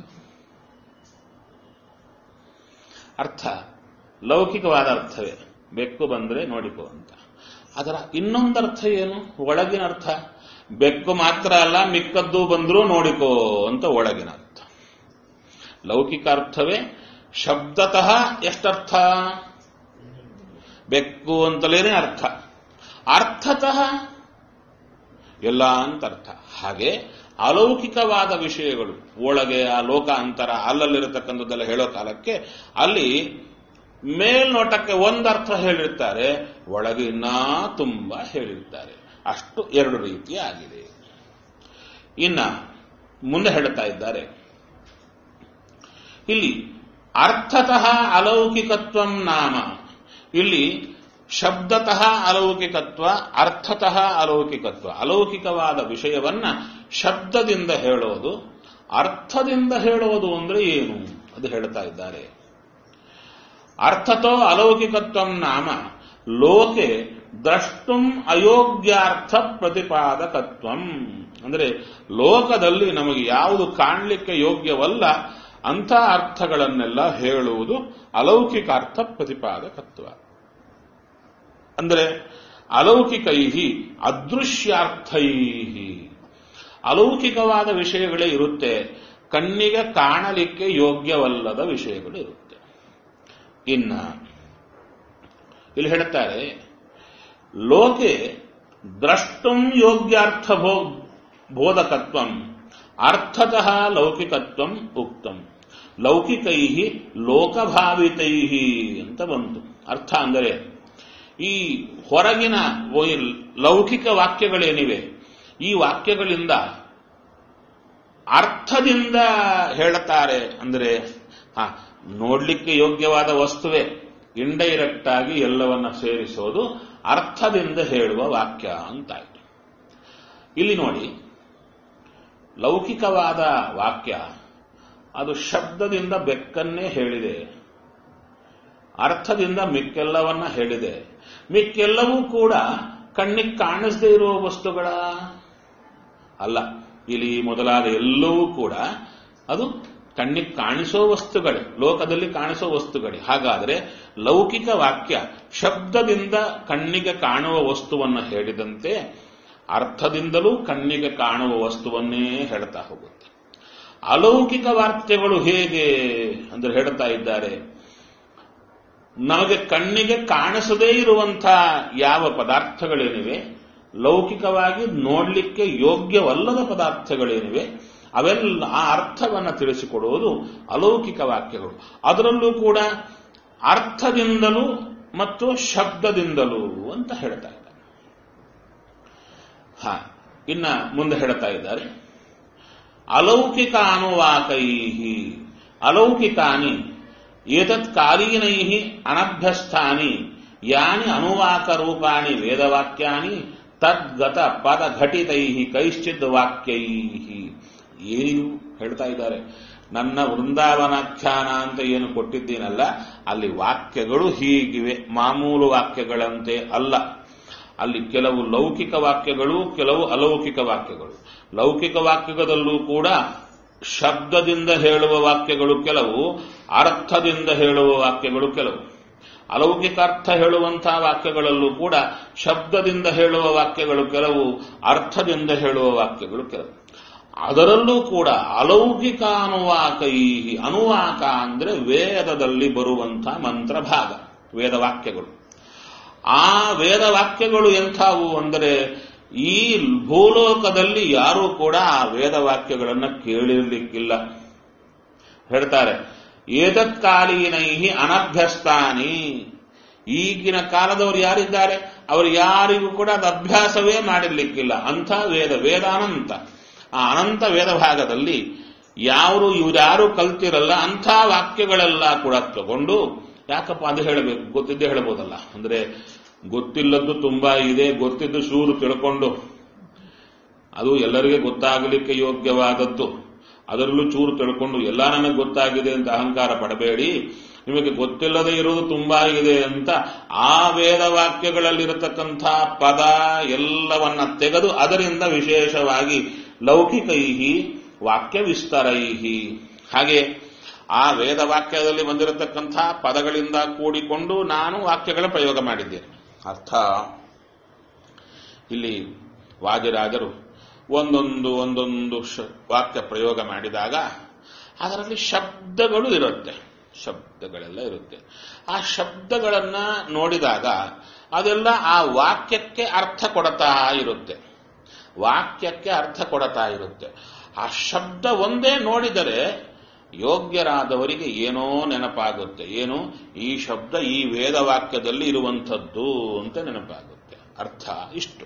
ಅರ್ಥ ಲೌಕಿಕವಾದ ಅರ್ಥವೇ ಬೆಕ್ಕು ಬಂದ್ರೆ ನೋಡಿಕೋ ಅಂತ ಅದರ ಇನ್ನೊಂದರ್ಥ ಏನು ಒಳಗಿನ ಅರ್ಥ ಬೆಕ್ಕು ಮಾತ್ರ ಅಲ್ಲ ಮಿಕ್ಕದ್ದು ಬಂದ್ರೂ ನೋಡಿಕೋ ಅಂತ ಒಳಗಿನ ಅರ್ಥ ಲೌಕಿಕ ಅರ್ಥವೇ ಶಬ್ದತಃ ಎಷ್ಟರ್ಥ ಬೆಕ್ಕು ಅಂತಲೇನೆ ಅರ್ಥ ಅರ್ಥತಃ ಎಲ್ಲ ಅಂತ ಅರ್ಥ ಹಾಗೆ ಅಲೌಕಿಕವಾದ ವಿಷಯಗಳು ಒಳಗೆ ಆ ಲೋಕಾಂತರ ಅಲ್ಲಲ್ಲಿರತಕ್ಕಂಥದ್ದೆಲ್ಲ ಹೇಳೋ ಕಾಲಕ್ಕೆ ಅಲ್ಲಿ ಮೇಲ್ನೋಟಕ್ಕೆ ಒಂದರ್ಥ ಹೇಳಿರ್ತಾರೆ ಒಳಗೆ ಇನ್ನೂ ತುಂಬಾ ಹೇಳಿರ್ತಾರೆ ಅಷ್ಟು ಎರಡು ರೀತಿ ಆಗಿದೆ ಇನ್ನ ಮುಂದೆ ಹೇಳ್ತಾ ಇದ್ದಾರೆ ಇಲ್ಲಿ ಅರ್ಥತಃ ಅಲೌಕಿಕತ್ವಂ ನಾಮ ಇಲ್ಲಿ ಶಬ್ದತಃ ಅಲೌಕಿಕತ್ವ ಅರ್ಥತಃ ಅಲೌಕಿಕತ್ವ ಅಲೌಕಿಕವಾದ ವಿಷಯವನ್ನ ಶಬ್ದದಿಂದ ಹೇಳೋದು ಅರ್ಥದಿಂದ ಹೇಳೋದು ಅಂದ್ರೆ ಏನು ಅದು ಹೇಳ್ತಾ ಇದ್ದಾರೆ ಅರ್ಥತೋ ಅಲೌಕಿಕತ್ವಂ ನಾಮ ಲೋಕೆ ದ್ರಷ್ಟುಂ ಅಯೋಗ್ಯಾರ್ಥ ಪ್ರತಿಪಾದಕತ್ವಂ ಅಂದ್ರೆ ಲೋಕದಲ್ಲಿ ನಮಗೆ ಯಾವುದು ಕಾಣಲಿಕ್ಕೆ ಯೋಗ್ಯವಲ್ಲ ಅಂಥ ಅರ್ಥಗಳನ್ನೆಲ್ಲ ಹೇಳುವುದು ಅಲೌಕಿಕಾರ್ಥ ಪ್ರತಿಪಾದಕತ್ವ ಅಂದರೆ ಅಲೌಕಿಕೈ ಅದೃಶ್ಯಾರ್ಥೈ ಅಲೌಕಿಕವಾದ ವಿಷಯಗಳೇ ಇರುತ್ತೆ ಕಣ್ಣಿಗೆ ಕಾಣಲಿಕ್ಕೆ ಯೋಗ್ಯವಲ್ಲದ ವಿಷಯಗಳು ಇರುತ್ತೆ ಇನ್ನ ಇಲ್ಲಿ ಹೇಳ್ತಾರೆ ಲೋಕೆ ದ್ರಷ್ಟುಂ ಯೋಗ್ಯಾರ್ಥ ಭೋ ಬೋಧಕತ್ವಂ ಅರ್ಥತಃ ಲೌಕಿಕತ್ವಂ ಉಕ್ತಂ ಲೌಕಿಕೈ ಲೋಕಭಾವಿತೈ ಅಂತ ಬಂತು ಅರ್ಥ ಅಂದರೆ ಈ ಹೊರಗಿನ ಲೌಕಿಕ ವಾಕ್ಯಗಳೇನಿವೆ ಈ ವಾಕ್ಯಗಳಿಂದ ಅರ್ಥದಿಂದ ಹೇಳುತ್ತಾರೆ ಅಂದ್ರೆ ಹ ನೋಡ್ಲಿಕ್ಕೆ ಯೋಗ್ಯವಾದ ವಸ್ತುವೇ ಇಂಡೈರೆಕ್ಟ್ ಆಗಿ ಎಲ್ಲವನ್ನ ಸೇರಿಸೋದು ಅರ್ಥದಿಂದ ಹೇಳುವ ವಾಕ್ಯ ಅಂತಾಯ್ತು ಇಲ್ಲಿ ನೋಡಿ ಲೌಕಿಕವಾದ ವಾಕ್ಯ ಅದು ಶಬ್ದದಿಂದ ಬೆಕ್ಕನ್ನೇ ಹೇಳಿದೆ ಅರ್ಥದಿಂದ ಮಿಕ್ಕೆಲ್ಲವನ್ನ ಹೇಳಿದೆ ಮಿಕ್ಕೆಲ್ಲವೂ ಕೂಡ ಕಣ್ಣಿಗೆ ಕಾಣಿಸದೇ ಇರುವ ವಸ್ತುಗಳ ಅಲ್ಲ ಇಲ್ಲಿ ಮೊದಲಾದ ಎಲ್ಲವೂ ಕೂಡ ಅದು ಕಣ್ಣಿಗೆ ಕಾಣಿಸೋ ವಸ್ತುಗಳೇ ಲೋಕದಲ್ಲಿ ಕಾಣಿಸೋ ವಸ್ತುಗಳೇ ಹಾಗಾದರೆ ಲೌಕಿಕ ವಾಕ್ಯ ಶಬ್ದದಿಂದ ಕಣ್ಣಿಗೆ ಕಾಣುವ ವಸ್ತುವನ್ನು ಹೇಳಿದಂತೆ ಅರ್ಥದಿಂದಲೂ ಕಣ್ಣಿಗೆ ಕಾಣುವ ವಸ್ತುವನ್ನೇ ಹೇಳ್ತಾ ಹೋಗುತ್ತೆ ಅಲೌಕಿಕ ವಾಕ್ಯಗಳು ಹೇಗೆ ಅಂದ್ರೆ ಹೇಳ್ತಾ ಇದ್ದಾರೆ ನಮಗೆ ಕಣ್ಣಿಗೆ ಕಾಣಿಸದೇ ಇರುವಂತಹ ಯಾವ ಪದಾರ್ಥಗಳೇನಿವೆ ಲೌಕಿಕವಾಗಿ ನೋಡಲಿಕ್ಕೆ ಯೋಗ್ಯವಲ್ಲದ ಪದಾರ್ಥಗಳೇನಿವೆ ಅವೆಲ್ಲ ಆ ಅರ್ಥವನ್ನು ತಿಳಿಸಿಕೊಡುವುದು ಅಲೌಕಿಕ ವಾಕ್ಯಗಳು ಅದರಲ್ಲೂ ಕೂಡ ಅರ್ಥದಿಂದಲೂ ಮತ್ತು ಶಬ್ದದಿಂದಲೂ ಅಂತ ಹೇಳ್ತಾ ಇದ್ದಾರೆ ಹ ಇನ್ನ ಮುಂದೆ ಹೇಳ್ತಾ ಇದ್ದಾರೆ ಅಲೌಕಿಕ ಅನುವಾಕೈ ಅಲೌಕಿಕಾನಿ ಏತತ್ ಕಾಲೀನೈ ಅನಭ್ಯಸ್ಥಾನಿ ಯಾನಿ ಅನುವಾಕ ರೂಪಾಣಿ ವೇದವಾಕ್ಯಾನಿ ತದ್ಗತ ಪದ ಘಟಿತೈ ಕೈಶ್ಚಿದ್ ವಾಕ್ಯೈ ಏನಿದು ಹೇಳ್ತಾ ಇದ್ದಾರೆ ನನ್ನ ವೃಂದಾವನಾಖ್ಯಾನ ಅಂತ ಏನು ಕೊಟ್ಟಿದ್ದೀನಲ್ಲ ಅಲ್ಲಿ ವಾಕ್ಯಗಳು ಹೀಗಿವೆ ಮಾಮೂಲು ವಾಕ್ಯಗಳಂತೆ ಅಲ್ಲ ಅಲ್ಲಿ ಕೆಲವು ಲೌಕಿಕ ವಾಕ್ಯಗಳು ಕೆಲವು ಅಲೌಕಿಕ ವಾಕ್ಯಗಳು ಲೌಕಿಕ ವಾಕ್ಯದಲ್ಲೂ ಕೂಡ ಶಬ್ದದಿಂದ ಹೇಳುವ ವಾಕ್ಯಗಳು ಕೆಲವು ಅರ್ಥದಿಂದ ಹೇಳುವ ವಾಕ್ಯಗಳು ಕೆಲವು ಅಲೌಕಿಕ ಅರ್ಥ ಹೇಳುವಂತಹ ವಾಕ್ಯಗಳಲ್ಲೂ ಕೂಡ ಶಬ್ದದಿಂದ ಹೇಳುವ ವಾಕ್ಯಗಳು ಕೆಲವು ಅರ್ಥದಿಂದ ಹೇಳುವ ವಾಕ್ಯಗಳು ಕೆಲವು ಅದರಲ್ಲೂ ಕೂಡ ಅಲೌಕಿಕ ಅನುವಾಕೈ ಅನುವಾಕ ಅಂದ್ರೆ ವೇದದಲ್ಲಿ ಬರುವಂತಹ ಮಂತ್ರ ಭಾಗ ವೇದವಾಕ್ಯಗಳು ಆ ವೇದವಾಕ್ಯಗಳು ಎಂಥವು ಅಂದರೆ ಈ ಭೂಲೋಕದಲ್ಲಿ ಯಾರೂ ಕೂಡ ಆ ವೇದವಾಕ್ಯಗಳನ್ನು ಕೇಳಿರ್ಲಿಕ್ಕಿಲ್ಲ ಹೇಳ್ತಾರೆ ಏತತ್ಕಾಲೀನೈ ಅನಭ್ಯಸ್ತಾನಿ ಈಗಿನ ಕಾಲದವರು ಯಾರಿದ್ದಾರೆ ಅವರು ಯಾರಿಗೂ ಕೂಡ ಅದು ಅಭ್ಯಾಸವೇ ಮಾಡಿರ್ಲಿಕ್ಕಿಲ್ಲ ಅಂಥ ವೇದ ವೇದಾನಂತ ಆ ಅನಂತ ವೇದ ಭಾಗದಲ್ಲಿ ಯಾರು ಇವ್ರ್ಯಾರು ಕಲ್ತಿರಲ್ಲ ಅಂಥ ವಾಕ್ಯಗಳೆಲ್ಲ ಕೂಡ ತಗೊಂಡು ಯಾಕಪ್ಪ ಅದು ಹೇಳಬೇಕು ಗೊತ್ತಿದ್ದೇ ಹೇಳ್ಬೋದಲ್ಲ ಅಂದ್ರೆ ಗೊತ್ತಿಲ್ಲದ್ದು ತುಂಬಾ ಇದೆ ಗೊತ್ತಿದ್ದು ಶೂರು ತಿಳ್ಕೊಂಡು ಅದು ಎಲ್ಲರಿಗೆ ಗೊತ್ತಾಗಲಿಕ್ಕೆ ಯೋಗ್ಯವಾದದ್ದು ಅದರಲ್ಲೂ ಚೂರು ತಿಳ್ಕೊಂಡು ಎಲ್ಲ ನನಗೆ ಗೊತ್ತಾಗಿದೆ ಅಂತ ಅಹಂಕಾರ ಪಡಬೇಡಿ ನಿಮಗೆ ಗೊತ್ತಿಲ್ಲದೆ ಇರುವುದು ತುಂಬಾ ಇದೆ ಅಂತ ಆ ವೇದ ವಾಕ್ಯಗಳಲ್ಲಿರತಕ್ಕಂಥ ಪದ ಎಲ್ಲವನ್ನ ತೆಗೆದು ಅದರಿಂದ ವಿಶೇಷವಾಗಿ ಲೌಕಿಕೈಹಿ ವಾಕ್ಯ ವಿಸ್ತರೈಹಿ ಹಾಗೆ ಆ ವೇದ ವಾಕ್ಯದಲ್ಲಿ ಬಂದಿರತಕ್ಕಂಥ ಪದಗಳಿಂದ ಕೂಡಿಕೊಂಡು ನಾನು ವಾಕ್ಯಗಳ ಪ್ರಯೋಗ ಮಾಡಿದ್ದೇನೆ ಅರ್ಥ ಇಲ್ಲಿ ವಾದಿರಾಜರು ಒಂದೊಂದು ಒಂದೊಂದು ವಾಕ್ಯ ಪ್ರಯೋಗ ಮಾಡಿದಾಗ ಅದರಲ್ಲಿ ಶಬ್ದಗಳು ಇರುತ್ತೆ ಶಬ್ದಗಳೆಲ್ಲ ಇರುತ್ತೆ ಆ ಶಬ್ದಗಳನ್ನ ನೋಡಿದಾಗ ಅದೆಲ್ಲ ಆ ವಾಕ್ಯಕ್ಕೆ ಅರ್ಥ ಕೊಡತಾ ಇರುತ್ತೆ ವಾಕ್ಯಕ್ಕೆ ಅರ್ಥ ಕೊಡತಾ ಇರುತ್ತೆ ಆ ಶಬ್ದ ಒಂದೇ ನೋಡಿದರೆ ಯೋಗ್ಯರಾದವರಿಗೆ ಏನೋ ನೆನಪಾಗುತ್ತೆ ಏನು ಈ ಶಬ್ದ ಈ ವೇದವಾಕ್ಯದಲ್ಲಿ ಇರುವಂಥದ್ದು ಅಂತ ನೆನಪಾಗುತ್ತೆ ಅರ್ಥ ಇಷ್ಟು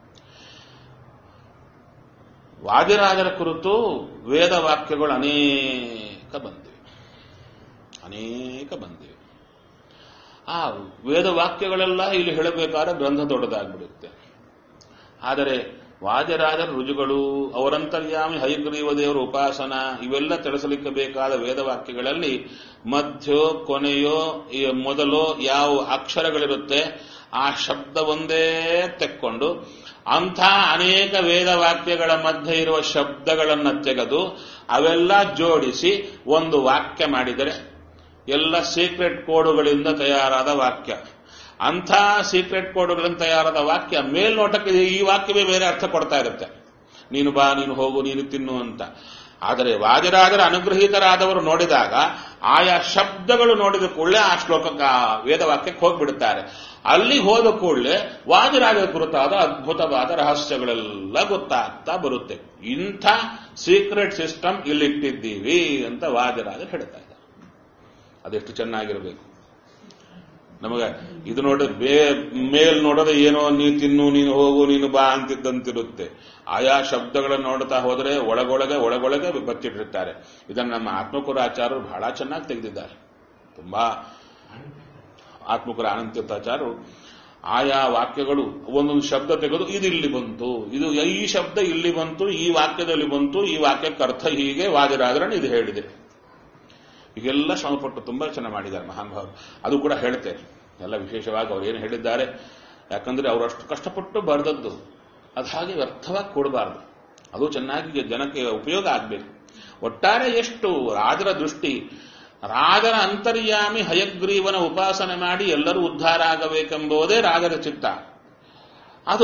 ವಾದಿರಾಜರ ಕುರಿತು ವೇದವಾಕ್ಯಗಳು ಅನೇಕ ಬಂದಿವೆ ಅನೇಕ ಬಂದಿವೆ ಆ ವೇದವಾಕ್ಯಗಳೆಲ್ಲ ಇಲ್ಲಿ ಹೇಳಬೇಕಾದ್ರೆ ಗ್ರಂಥ ದೊಡ್ಡದಾಗ್ಬಿಡುತ್ತೆ ಆದರೆ ವಾಜರಾಜರ ರುಜುಗಳು ಅವರಂತರ್ಯಾಮಿ ಹೈಗ್ರೀವ ದೇವರ ಉಪಾಸನ ಇವೆಲ್ಲ ತಿಳಿಸಲಿಕ್ಕೆ ಬೇಕಾದ ವೇದವಾಕ್ಯಗಳಲ್ಲಿ ಮಧ್ಯ ಕೊನೆಯೋ ಮೊದಲೋ ಯಾವ ಅಕ್ಷರಗಳಿರುತ್ತೆ ಆ ಶಬ್ದ ಒಂದೇ ತೆಕ್ಕೊಂಡು ಅಂಥ ಅನೇಕ ವೇದವಾಕ್ಯಗಳ ಮಧ್ಯೆ ಇರುವ ಶಬ್ದಗಳನ್ನು ತೆಗೆದು ಅವೆಲ್ಲ ಜೋಡಿಸಿ ಒಂದು ವಾಕ್ಯ ಮಾಡಿದರೆ ಎಲ್ಲ ಸೀಕ್ರೆಟ್ ಕೋಡುಗಳಿಂದ ತಯಾರಾದ ವಾಕ್ಯ ಅಂಥ ಸೀಕ್ರೆಟ್ ಕೋಡುಗಳಿಂದ ತಯಾರಾದ ವಾಕ್ಯ ಮೇಲ್ನೋಟಕ್ಕೆ ಈ ವಾಕ್ಯವೇ ಬೇರೆ ಅರ್ಥ ಕೊಡ್ತಾ ಇರುತ್ತೆ ನೀನು ಬಾ ನೀನು ಹೋಗು ನೀನು ತಿನ್ನು ಅಂತ ಆದರೆ ವಾಜರಾಜರ ಅನುಗ್ರಹೀತರಾದವರು ನೋಡಿದಾಗ ಆಯಾ ಶಬ್ದಗಳು ನೋಡಿದ ಕೂಡಲೇ ಆ ಶ್ಲೋಕಕ್ಕೆ ಆ ವೇದವಾಕ್ಯಕ್ಕೆ ಹೋಗ್ಬಿಡುತ್ತಾರೆ ಅಲ್ಲಿ ಹೋದ ಕೂಡಲೇ ವಾಜರಾಜರ ಕುರಿತಾದ ಅದ್ಭುತವಾದ ರಹಸ್ಯಗಳೆಲ್ಲ ಗೊತ್ತಾಗ್ತಾ ಬರುತ್ತೆ ಇಂಥ ಸೀಕ್ರೆಟ್ ಸಿಸ್ಟಮ್ ಇಲ್ಲಿಟ್ಟಿದ್ದೀವಿ ಅಂತ ವಾಜರಾಜರು ಹೇಳ್ತಾ ಇದ್ದಾರೆ ಅದೆಷ್ಟು ಚೆನ್ನಾಗಿರಬೇಕು ನಮಗ ಇದು ನೋಡಿದ್ರೆ ಬೇ ಮೇಲ್ ನೋಡಿದ್ರೆ ಏನೋ ನೀ ತಿನ್ನು ನೀನು ಹೋಗು ನೀನು ಬಾ ಅಂತಿದ್ದಂತಿರುತ್ತೆ ಆಯಾ ಶಬ್ದಗಳನ್ನು ನೋಡ್ತಾ ಹೋದ್ರೆ ಒಳಗೊಳಗೆ ಒಳಗೊಳಗೆ ಬಚ್ಚಿಟ್ಟಿರ್ತಾರೆ ಇದನ್ನು ನಮ್ಮ ಆತ್ಮಕುರ ಆಚಾರ್ಯರು ಬಹಳ ಚೆನ್ನಾಗಿ ತೆಗೆದಿದ್ದಾರೆ ತುಂಬಾ ಆತ್ಮಕುರ ಅನಂತ ತೀರ್ಥಾಚಾರ್ಯರು ಆಯಾ ವಾಕ್ಯಗಳು ಒಂದೊಂದು ಶಬ್ದ ತೆಗೆದು ಇದು ಇಲ್ಲಿ ಬಂತು ಇದು ಈ ಶಬ್ದ ಇಲ್ಲಿ ಬಂತು ಈ ವಾಕ್ಯದಲ್ಲಿ ಬಂತು ಈ ವಾಕ್ಯಕ್ಕೆ ಅರ್ಥ ಹೀಗೆ ವಾದಿರಾದ್ರನ್ ಇದು ಹೇಳಿದೆ ಈಗೆಲ್ಲ ಶ್ರಮಪಟ್ಟು ತುಂಬಾ ಚೆನ್ನಾಗಿ ಮಾಡಿದ್ದಾರೆ ಮಹಾನುಭಾವರು ಅದು ಕೂಡ ಹೇಳ್ತೇನೆ ಎಲ್ಲ ವಿಶೇಷವಾಗಿ ಅವ್ರು ಏನು ಹೇಳಿದ್ದಾರೆ ಯಾಕಂದ್ರೆ ಅವರು ಅಷ್ಟು ಕಷ್ಟಪಟ್ಟು ಬರೆದದ್ದು ಅದು ಹಾಗೆ ವ್ಯರ್ಥವಾಗಿ ಕೊಡಬಾರ್ದು ಅದು ಚೆನ್ನಾಗಿ ಜನಕ್ಕೆ ಉಪಯೋಗ ಆಗಬೇಕು ಒಟ್ಟಾರೆ ಎಷ್ಟು ರಾಜರ ದೃಷ್ಟಿ ರಾಜರ ಅಂತರ್ಯಾಮಿ ಹಯಗ್ರೀವನ ಉಪಾಸನೆ ಮಾಡಿ ಎಲ್ಲರೂ ಉದ್ಧಾರ ಆಗಬೇಕೆಂಬುದೇ ರಾಜರ ಚಿತ್ತ ಅದು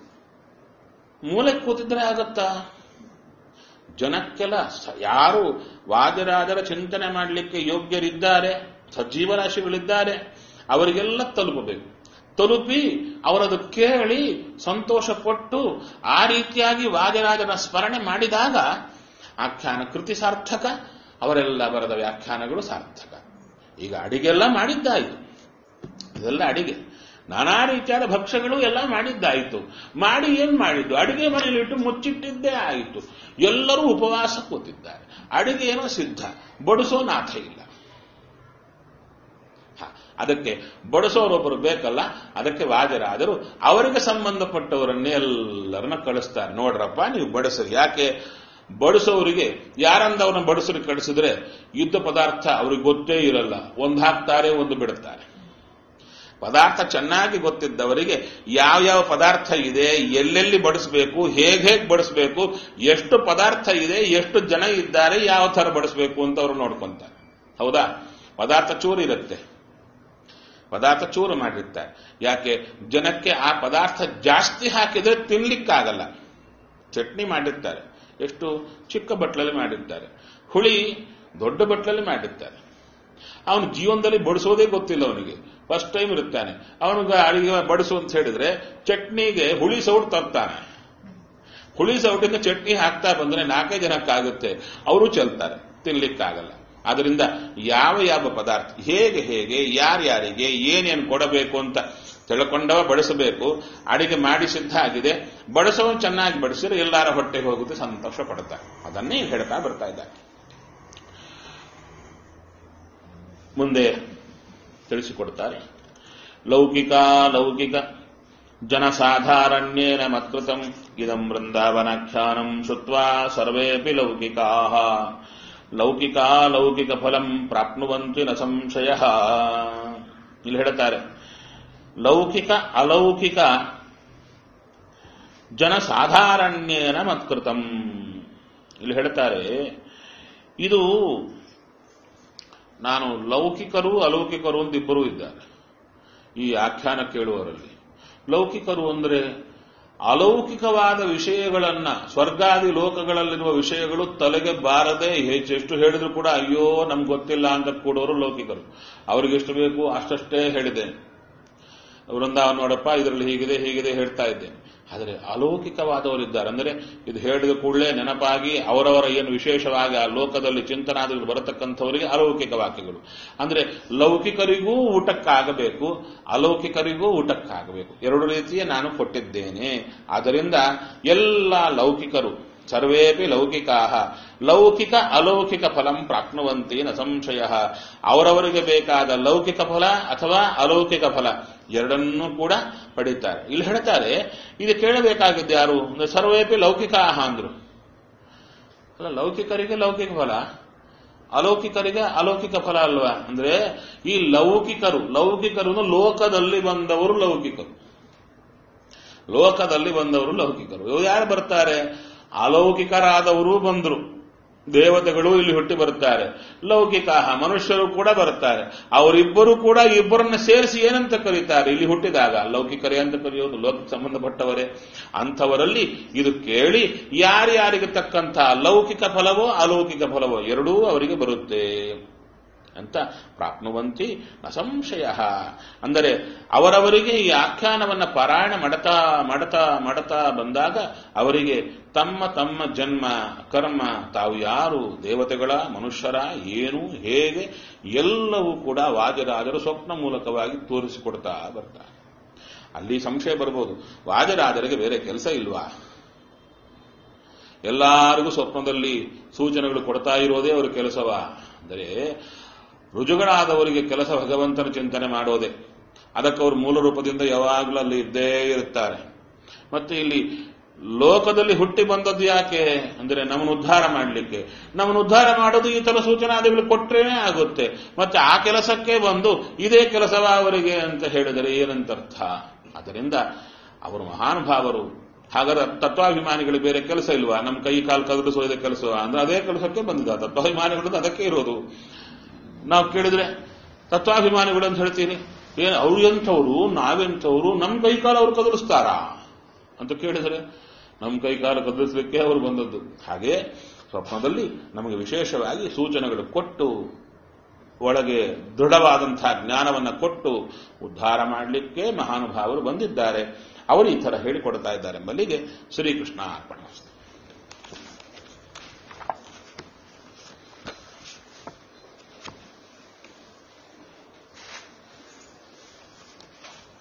ಮೂಲೆ ಕೂತಿದ್ರೆ ಆಗತ್ತಾ ಜನಕ್ಕೆಲ್ಲ ಸ- ಯಾರು ವಾದಿರಾಜರ ಚಿಂತನೆ ಮಾಡಲಿಕ್ಕೆ ಯೋಗ್ಯರಿದ್ದಾರೆ ಸಜ್ಜೀವರಾಶಿಗಳಿದ್ದಾರೆ ಅವರಿಗೆಲ್ಲ ತಲುಪಬೇಕು ತಲುಪಿ ಅವರದು ಕೇಳಿ ಸಂತೋಷಪಟ್ಟು ಆ ರೀತಿಯಾಗಿ ವಾದಿರಾಜನ ಸ್ಮರಣೆ ಮಾಡಿದಾಗ ಆಖ್ಯಾನ ಕೃತಿ ಸಾರ್ಥಕ ಅವರೆಲ್ಲ ಬರೆದ ವ್ಯಾಖ್ಯಾನಗಳು ಸಾರ್ಥಕ ಈಗ ಅಡಿಗೆಲ್ಲ ಮಾಡಿದ್ದಾಯಿತು ಇದೆಲ್ಲ ಅಡಿಗೆ ನಾನಾ ರೀತಿಯಾದ ಭಕ್ಷ್ಯಗಳು ಎಲ್ಲ ಮಾಡಿದ್ದಾಯಿತು ಮಾಡಿ ಏನ್ ಮಾಡಿದ್ದು ಅಡಿಗೆ ಮನೆಯಲ್ಲಿಟ್ಟು ಮುಚ್ಚಿಟ್ಟಿದ್ದೇ ಆಯಿತು ಎಲ್ಲರೂ ಉಪವಾಸ ಕೂತಿದ್ದಾರೆ ಅಡಿಗೆ ಏನೋ ಸಿದ್ಧ ಬಡಿಸೋ ನಾಥ ಇಲ್ಲ ಹ, ಅದಕ್ಕೆ ಬಡಿಸೋರೊಬ್ಬರು ಬೇಕಲ್ಲ ಅದಕ್ಕೆ ವಾಜರಾದರು ಅವರಿಗೆ ಸಂಬಂಧಪಟ್ಟವರನ್ನೇ ಎಲ್ಲರನ್ನ ಕಳಿಸ್ತಾರೆ ನೋಡ್ರಪ್ಪ ನೀವು ಬಡಿಸ್ರಿ ಯಾಕೆ ಬಡಿಸೋರಿಗೆ ಯಾರಂದವ್ರನ್ನ ಬಡಿಸ್ರಿ ಕಳಿಸಿದ್ರೆ ಯುದ್ಧ ಪದಾರ್ಥ ಅವ್ರಿಗೆ ಗೊತ್ತೇ ಇರಲ್ಲ ಒಂದು ಹಾಕ್ತಾರೆ ಒಂದು ಬಿಡುತ್ತಾರೆ ಪದಾರ್ಥ ಚೆನ್ನಾಗಿ ಗೊತ್ತಿದ್ದವರಿಗೆ ಯಾವ ಯಾವ ಪದಾರ್ಥ ಇದೆ ಎಲ್ಲೆಲ್ಲಿ ಬಡಿಸಬೇಕು ಹೇಗೆ ಹೇಗೆ ಬಡಿಸಬೇಕು ಎಷ್ಟು ಪದಾರ್ಥ ಇದೆ ಎಷ್ಟು ಜನ ಇದ್ದಾರೆ ಯಾವ ಥರ ಬಡಿಸಬೇಕು ಅಂತ ಅವರು ನೋಡ್ಕೊಂತಾರೆ ಹೌದಾ ಪದಾರ್ಥ ಚೂರು ಇರುತ್ತೆ ಪದಾರ್ಥ ಚೂರು ಮಾಡಿರ್ತಾರೆ ಯಾಕೆ ಜನಕ್ಕೆ ಆ ಪದಾರ್ಥ ಜಾಸ್ತಿ ಹಾಕಿದ್ರೆ ತಿನ್ಲಿಕ್ಕಾಗಲ್ಲ ಚಟ್ನಿ ಮಾಡಿರ್ತಾರೆ ಎಷ್ಟು ಚಿಕ್ಕ ಬಟ್ಲಲ್ಲಿ ಮಾಡಿರ್ತಾರೆ ಹುಳಿ ದೊಡ್ಡ ಬಟ್ಲಲ್ಲಿ ಮಾಡಿರ್ತಾರೆ ಅವನು ಜೀವನದಲ್ಲಿ ಬಡಿಸೋದೇ ಗೊತ್ತಿಲ್ಲ ಅವನಿಗೆ ಫಸ್ಟ್ ಟೈಮ್ ಇರುತ್ತಾನೆ ಅವನಿಗೆ ಅಡಿಗೆ ಬಡಿಸು ಅಂತ ಹೇಳಿದ್ರೆ ಚಟ್ನಿಗೆ ಹುಳಿ ಸೌಟ್ ತರ್ತಾನೆ ಹುಳಿ ಸೌಟಿಂದ ಚಟ್ನಿ ಹಾಕ್ತಾ ಬಂದ್ರೆ ನಾಲ್ಕೈದು ಜನಕ್ಕಾಗುತ್ತೆ ಅವರು ಚೆಲ್ತಾರೆ ತಿನ್ಲಿಕ್ಕಾಗಲ್ಲ ಆದ್ರಿಂದ ಯಾವ ಯಾವ ಪದಾರ್ಥ ಹೇಗೆ ಹೇಗೆ ಯಾರ್ಯಾರಿಗೆ ಏನೇನು ಕೊಡಬೇಕು ಅಂತ ತಿಳ್ಕೊಂಡವ ಬಡಿಸಬೇಕು ಅಡಿಗೆ ಮಾಡಿ ಸಿದ್ಧ ಆಗಿದೆ ಬಡಿಸೋನು ಚೆನ್ನಾಗಿ ಬಡಿಸಿದ್ರೆ ಎಲ್ಲಾರ ಹೊಟ್ಟೆಗೆ ಹೋಗುತ್ತೆ ಸಂತೋಷ ಪಡ್ತಾರೆ ಅದನ್ನೇ ಹೇಳ್ತಾ ಬರ್ತಾ ಇದ್ದಾರೆ ಮುಂದೆ ತಿಳಿಸಿಕೊಡ್ತಾರೆ ಲೌಕಿಕ ಲೌಕಿಕ ಜನಸಾಧಾರಣ್ಯೇನ ಮತ್ಕೃತಂ ಇದಂ ವೃಂದಾವನಾಖ್ಯಾನಂ ಶುತ್ವಾ ಸರ್ವೇಪಿ ಲೌಕಿಕಾ ಲೌಕಿಕ ಲೌಕಿಕ ಫಲಂ ಪ್ರಾಪ್ನುವಂತಿ ನ ಸಂಶಯ ಇಲ್ಲಿ ಹೇಳ್ತಾರೆ ಲೌಕಿಕ ಅಲೌಕಿಕ ಜನಸಾಧಾರಣ್ಯೇನ ಮತ್ಕೃತಂ ಇಲ್ಲಿ ಹೇಳ್ತಾರೆ ಇದು ನಾನು ಲೌಕಿಕರು ಅಲೌಕಿಕರು ಅಂತ ಇಬ್ಬರೂ ಇದ್ದಾರೆ ಈ ಆಖ್ಯಾನ ಕೇಳುವವರಲ್ಲಿ ಲೌಕಿಕರು ಅಂದರೆ ಅಲೌಕಿಕವಾದ ವಿಷಯಗಳನ್ನ ಸ್ವರ್ಗಾದಿ ಲೋಕಗಳಲ್ಲಿರುವ ವಿಷಯಗಳು ತಲೆಗೆ ಬಾರದೆ ಹೆಚ್ಚೆಷ್ಟು ಹೇಳಿದ್ರು ಕೂಡ ಅಯ್ಯೋ ನಮ್ಗೆ ಗೊತ್ತಿಲ್ಲ ಅಂತ ಕೂಡೋರು ಲೌಕಿಕರು ಅವ್ರಿಗೆ ಎಷ್ಟು ಬೇಕು ಅಷ್ಟಷ್ಟೇ ಹೇಳಿದೆ ವೃಂದಾವನ ನೋಡಪ್ಪ ಇದರಲ್ಲಿ ಹೀಗಿದೆ ಹೀಗಿದೆ ಹೇಳ್ತಾ ಇದ್ದೇನೆ ಆದರೆ ಅಲೌಕಿಕವಾದವರಿದ್ದಾರೆ ಅಂದರೆ ಇದು ಹೇಳಿದ ಕೂಡಲೇ ನೆನಪಾಗಿ ಅವರವರ ಏನು ವಿಶೇಷವಾಗಿ ಆ ಲೋಕದಲ್ಲಿ ಚಿಂತನಾದಿಗಳು ಬರತಕ್ಕಂಥವರಿಗೆ ಅಲೌಕಿಕ ವಾಕ್ಯಗಳು ಅಂದ್ರೆ ಲೌಕಿಕರಿಗೂ ಊಟಕ್ಕಾಗಬೇಕು ಅಲೌಕಿಕರಿಗೂ ಊಟಕ್ಕಾಗಬೇಕು ಎರಡು ರೀತಿಯ ನಾನು ಕೊಟ್ಟಿದ್ದೇನೆ ಆದ್ದರಿಂದ ಎಲ್ಲ ಲೌಕಿಕರು ಸರ್ವೇಪಿ ಲೌಕಿಕಾ ಲೌಕಿಕ ಅಲೌಕಿಕ ಫಲಂ ಪ್ರಾಪ್ನುವಂತಿ ನ ಸಂಶಯ ಅವರವರಿಗೆ ಬೇಕಾದ ಲೌಕಿಕ ಫಲ ಅಥವಾ ಅಲೌಕಿಕ ಫಲ ಎರಡನ್ನೂ ಕೂಡ ಪಡೀತಾರೆ ಇಲ್ಲಿ ಹೇಳ್ತಾರೆ ಇದು ಕೇಳಬೇಕಾಗಿದ್ದು ಯಾರು ಅಂದ್ರೆ ಸರ್ವೇಪಿ ಲೌಕಿಕಾಹ ಅಂದ್ರು ಅಲ್ಲ ಲೌಕಿಕರಿಗೆ ಲೌಕಿಕ ಫಲ ಅಲೌಕಿಕರಿಗೆ ಅಲೌಕಿಕ ಫಲ ಅಲ್ವಾ ಅಂದ್ರೆ ಈ ಲೌಕಿಕರು ಲೌಕಿಕರು ಲೋಕದಲ್ಲಿ ಬಂದವರು ಲೌಕಿಕರು ಲೋಕದಲ್ಲಿ ಬಂದವರು ಲೌಕಿಕರು ಇವ್ರು ಯಾರು ಬರ್ತಾರೆ ಅಲೌಕಿಕರಾದವರು ಬಂದರು ದೇವತೆಗಳು ಇಲ್ಲಿ ಹುಟ್ಟಿ ಬರುತ್ತಾರೆ ಲೌಕಿಕ ಮನುಷ್ಯರು ಕೂಡ ಬರುತ್ತಾರೆ ಅವರಿಬ್ಬರು ಕೂಡ ಇಬ್ಬರನ್ನ ಸೇರಿಸಿ ಏನಂತ ಕರೀತಾರೆ ಇಲ್ಲಿ ಹುಟ್ಟಿದಾಗ ಲೌಕಿಕರೇ ಅಂತ ಕರೆಯೋದು ಲೋಕಕ್ಕೆ ಸಂಬಂಧಪಟ್ಟವರೇ ಅಂಥವರಲ್ಲಿ ಇದು ಕೇಳಿ ಯಾರ್ಯಾರಿಗೆ ತಕ್ಕಂಥ ಲೌಕಿಕ ಫಲವೋ ಅಲೌಕಿಕ ಫಲವೋ ಎರಡೂ ಅವರಿಗೆ ಬರುತ್ತೆ ಅಂತ ಪ್ರಾಪ್ನುವಂತಿ ನ ಸಂಶಯ ಅಂದರೆ ಅವರವರಿಗೆ ಈ ಆಖ್ಯಾನವನ್ನ ಪಾರಾಯಣ ಮಾಡತಾ ಮಾಡತಾ ಮಾಡತಾ ಬಂದಾಗ ಅವರಿಗೆ ತಮ್ಮ ತಮ್ಮ ಜನ್ಮ ಕರ್ಮ ತಾವು ಯಾರು ದೇವತೆಗಳ ಮನುಷ್ಯರ ಏನು ಹೇಗೆ ಎಲ್ಲವೂ ಕೂಡ ವಾಜರಾಜರು ಸ್ವಪ್ನ ಮೂಲಕವಾಗಿ ತೋರಿಸಿಕೊಡ್ತಾ ಬರ್ತಾರೆ ಅಲ್ಲಿ ಸಂಶಯ ಬರ್ಬೋದು ವಾಜರಾಜರಿಗೆ ಬೇರೆ ಕೆಲಸ ಇಲ್ವಾ ಎಲ್ಲರಿಗೂ ಸ್ವಪ್ನದಲ್ಲಿ ಸೂಚನೆಗಳು ಕೊಡ್ತಾ ಇರೋದೇ ಅವರ ಕೆಲಸವ ಅಂದರೆ ರುಜುಗಳಾದವರಿಗೆ ಕೆಲಸ ಭಗವಂತನ ಚಿಂತನೆ ಮಾಡೋದೇ ಅದಕ್ಕೆ ಅವರು ಮೂಲ ರೂಪದಿಂದ ಯಾವಾಗಲೂ ಅಲ್ಲಿ ಇದ್ದೇ ಇರುತ್ತಾರೆ ಮತ್ತೆ ಇಲ್ಲಿ ಲೋಕದಲ್ಲಿ ಹುಟ್ಟಿ ಬಂದದ್ದು ಯಾಕೆ ಅಂದ್ರೆ ನಮ್ಮನ್ನು ಉದ್ಧಾರ ಮಾಡಲಿಕ್ಕೆ ನಮ್ಮನ್ನು ಉದ್ಧಾರ ಮಾಡೋದು ಈ ತರ ಸೂಚನಾದಿಗಳು ಕೊಟ್ರೇನೆ ಆಗುತ್ತೆ ಮತ್ತೆ ಆ ಕೆಲಸಕ್ಕೆ ಬಂದು ಇದೇ ಕೆಲಸವ ಅವರಿಗೆ ಅಂತ ಹೇಳಿದರೆ ಏನಂತರ್ಥ ಅದರಿಂದ ಅವರು ಮಹಾನುಭಾವರು ಹಾಗಾದ್ರೆ ತತ್ವಾಭಿಮಾನಿಗಳಿಗೆ ಬೇರೆ ಕೆಲಸ ಇಲ್ವಾ ನಮ್ಮ ಕೈ ಕಾಲು ಕದಲಿಸೋದೇ ಕೆಲಸ ಅಂದ್ರೆ ಅದೇ ಕೆಲಸಕ್ಕೆ ಬಂದಿದ್ದ ತತ್ವಾಭಿಮಾನಿಗಳು ಅದಕ್ಕೆ ಇರೋದು ನಾವು ಕೇಳಿದ್ರೆ ತತ್ವಾಭಿಮಾನಿಗಳು ಅಂತ ಹೇಳ್ತೀರಿ ಏನು ಅವ್ರು ಎಂಥವ್ರು ನಾವೆಂಥವ್ರು ನಮ್ಮ ಕೈ ಕಾಲು ಅವ್ರು ಕದಲಿಸ್ತಾರಾ ಅಂತ ಕೇಳಿದರೆ ನಮ್ಮ ಕೈ ಕಾಲು ಕದಲಿಸಲಿಕ್ಕೆ ಅವರು ಬಂದದ್ದು ಹಾಗೆ ಸ್ವಪ್ನದಲ್ಲಿ ನಮಗೆ ವಿಶೇಷವಾಗಿ ಸೂಚನೆಗಳು ಕೊಟ್ಟು ಒಳಗೆ ದೃಢವಾದಂತಹ ಜ್ಞಾನವನ್ನು ಕೊಟ್ಟು ಉದ್ಧಾರ ಮಾಡಲಿಕ್ಕೆ ಮಹಾನುಭಾವರು ಬಂದಿದ್ದಾರೆ ಅವರು ಈ ಥರ ಹೇಳಿಕೊಡ್ತಾ ಇದ್ದಾರೆ ಎಂಬಲ್ಲಿಗೆ ಶ್ರೀಕೃಷ್ಣ ಅರ್ಪಣ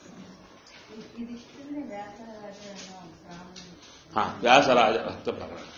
ಇದಿಷ್ಟನ್ನೇ ವ್ಯಾಸರಾಜ ಅನ್ನೋ ಬ್ರಾಹ್ಮಣ ಹಾ ವ್ಯಾಸರಾಜ ಭಕ್ತ ಪ್ರಕರಣ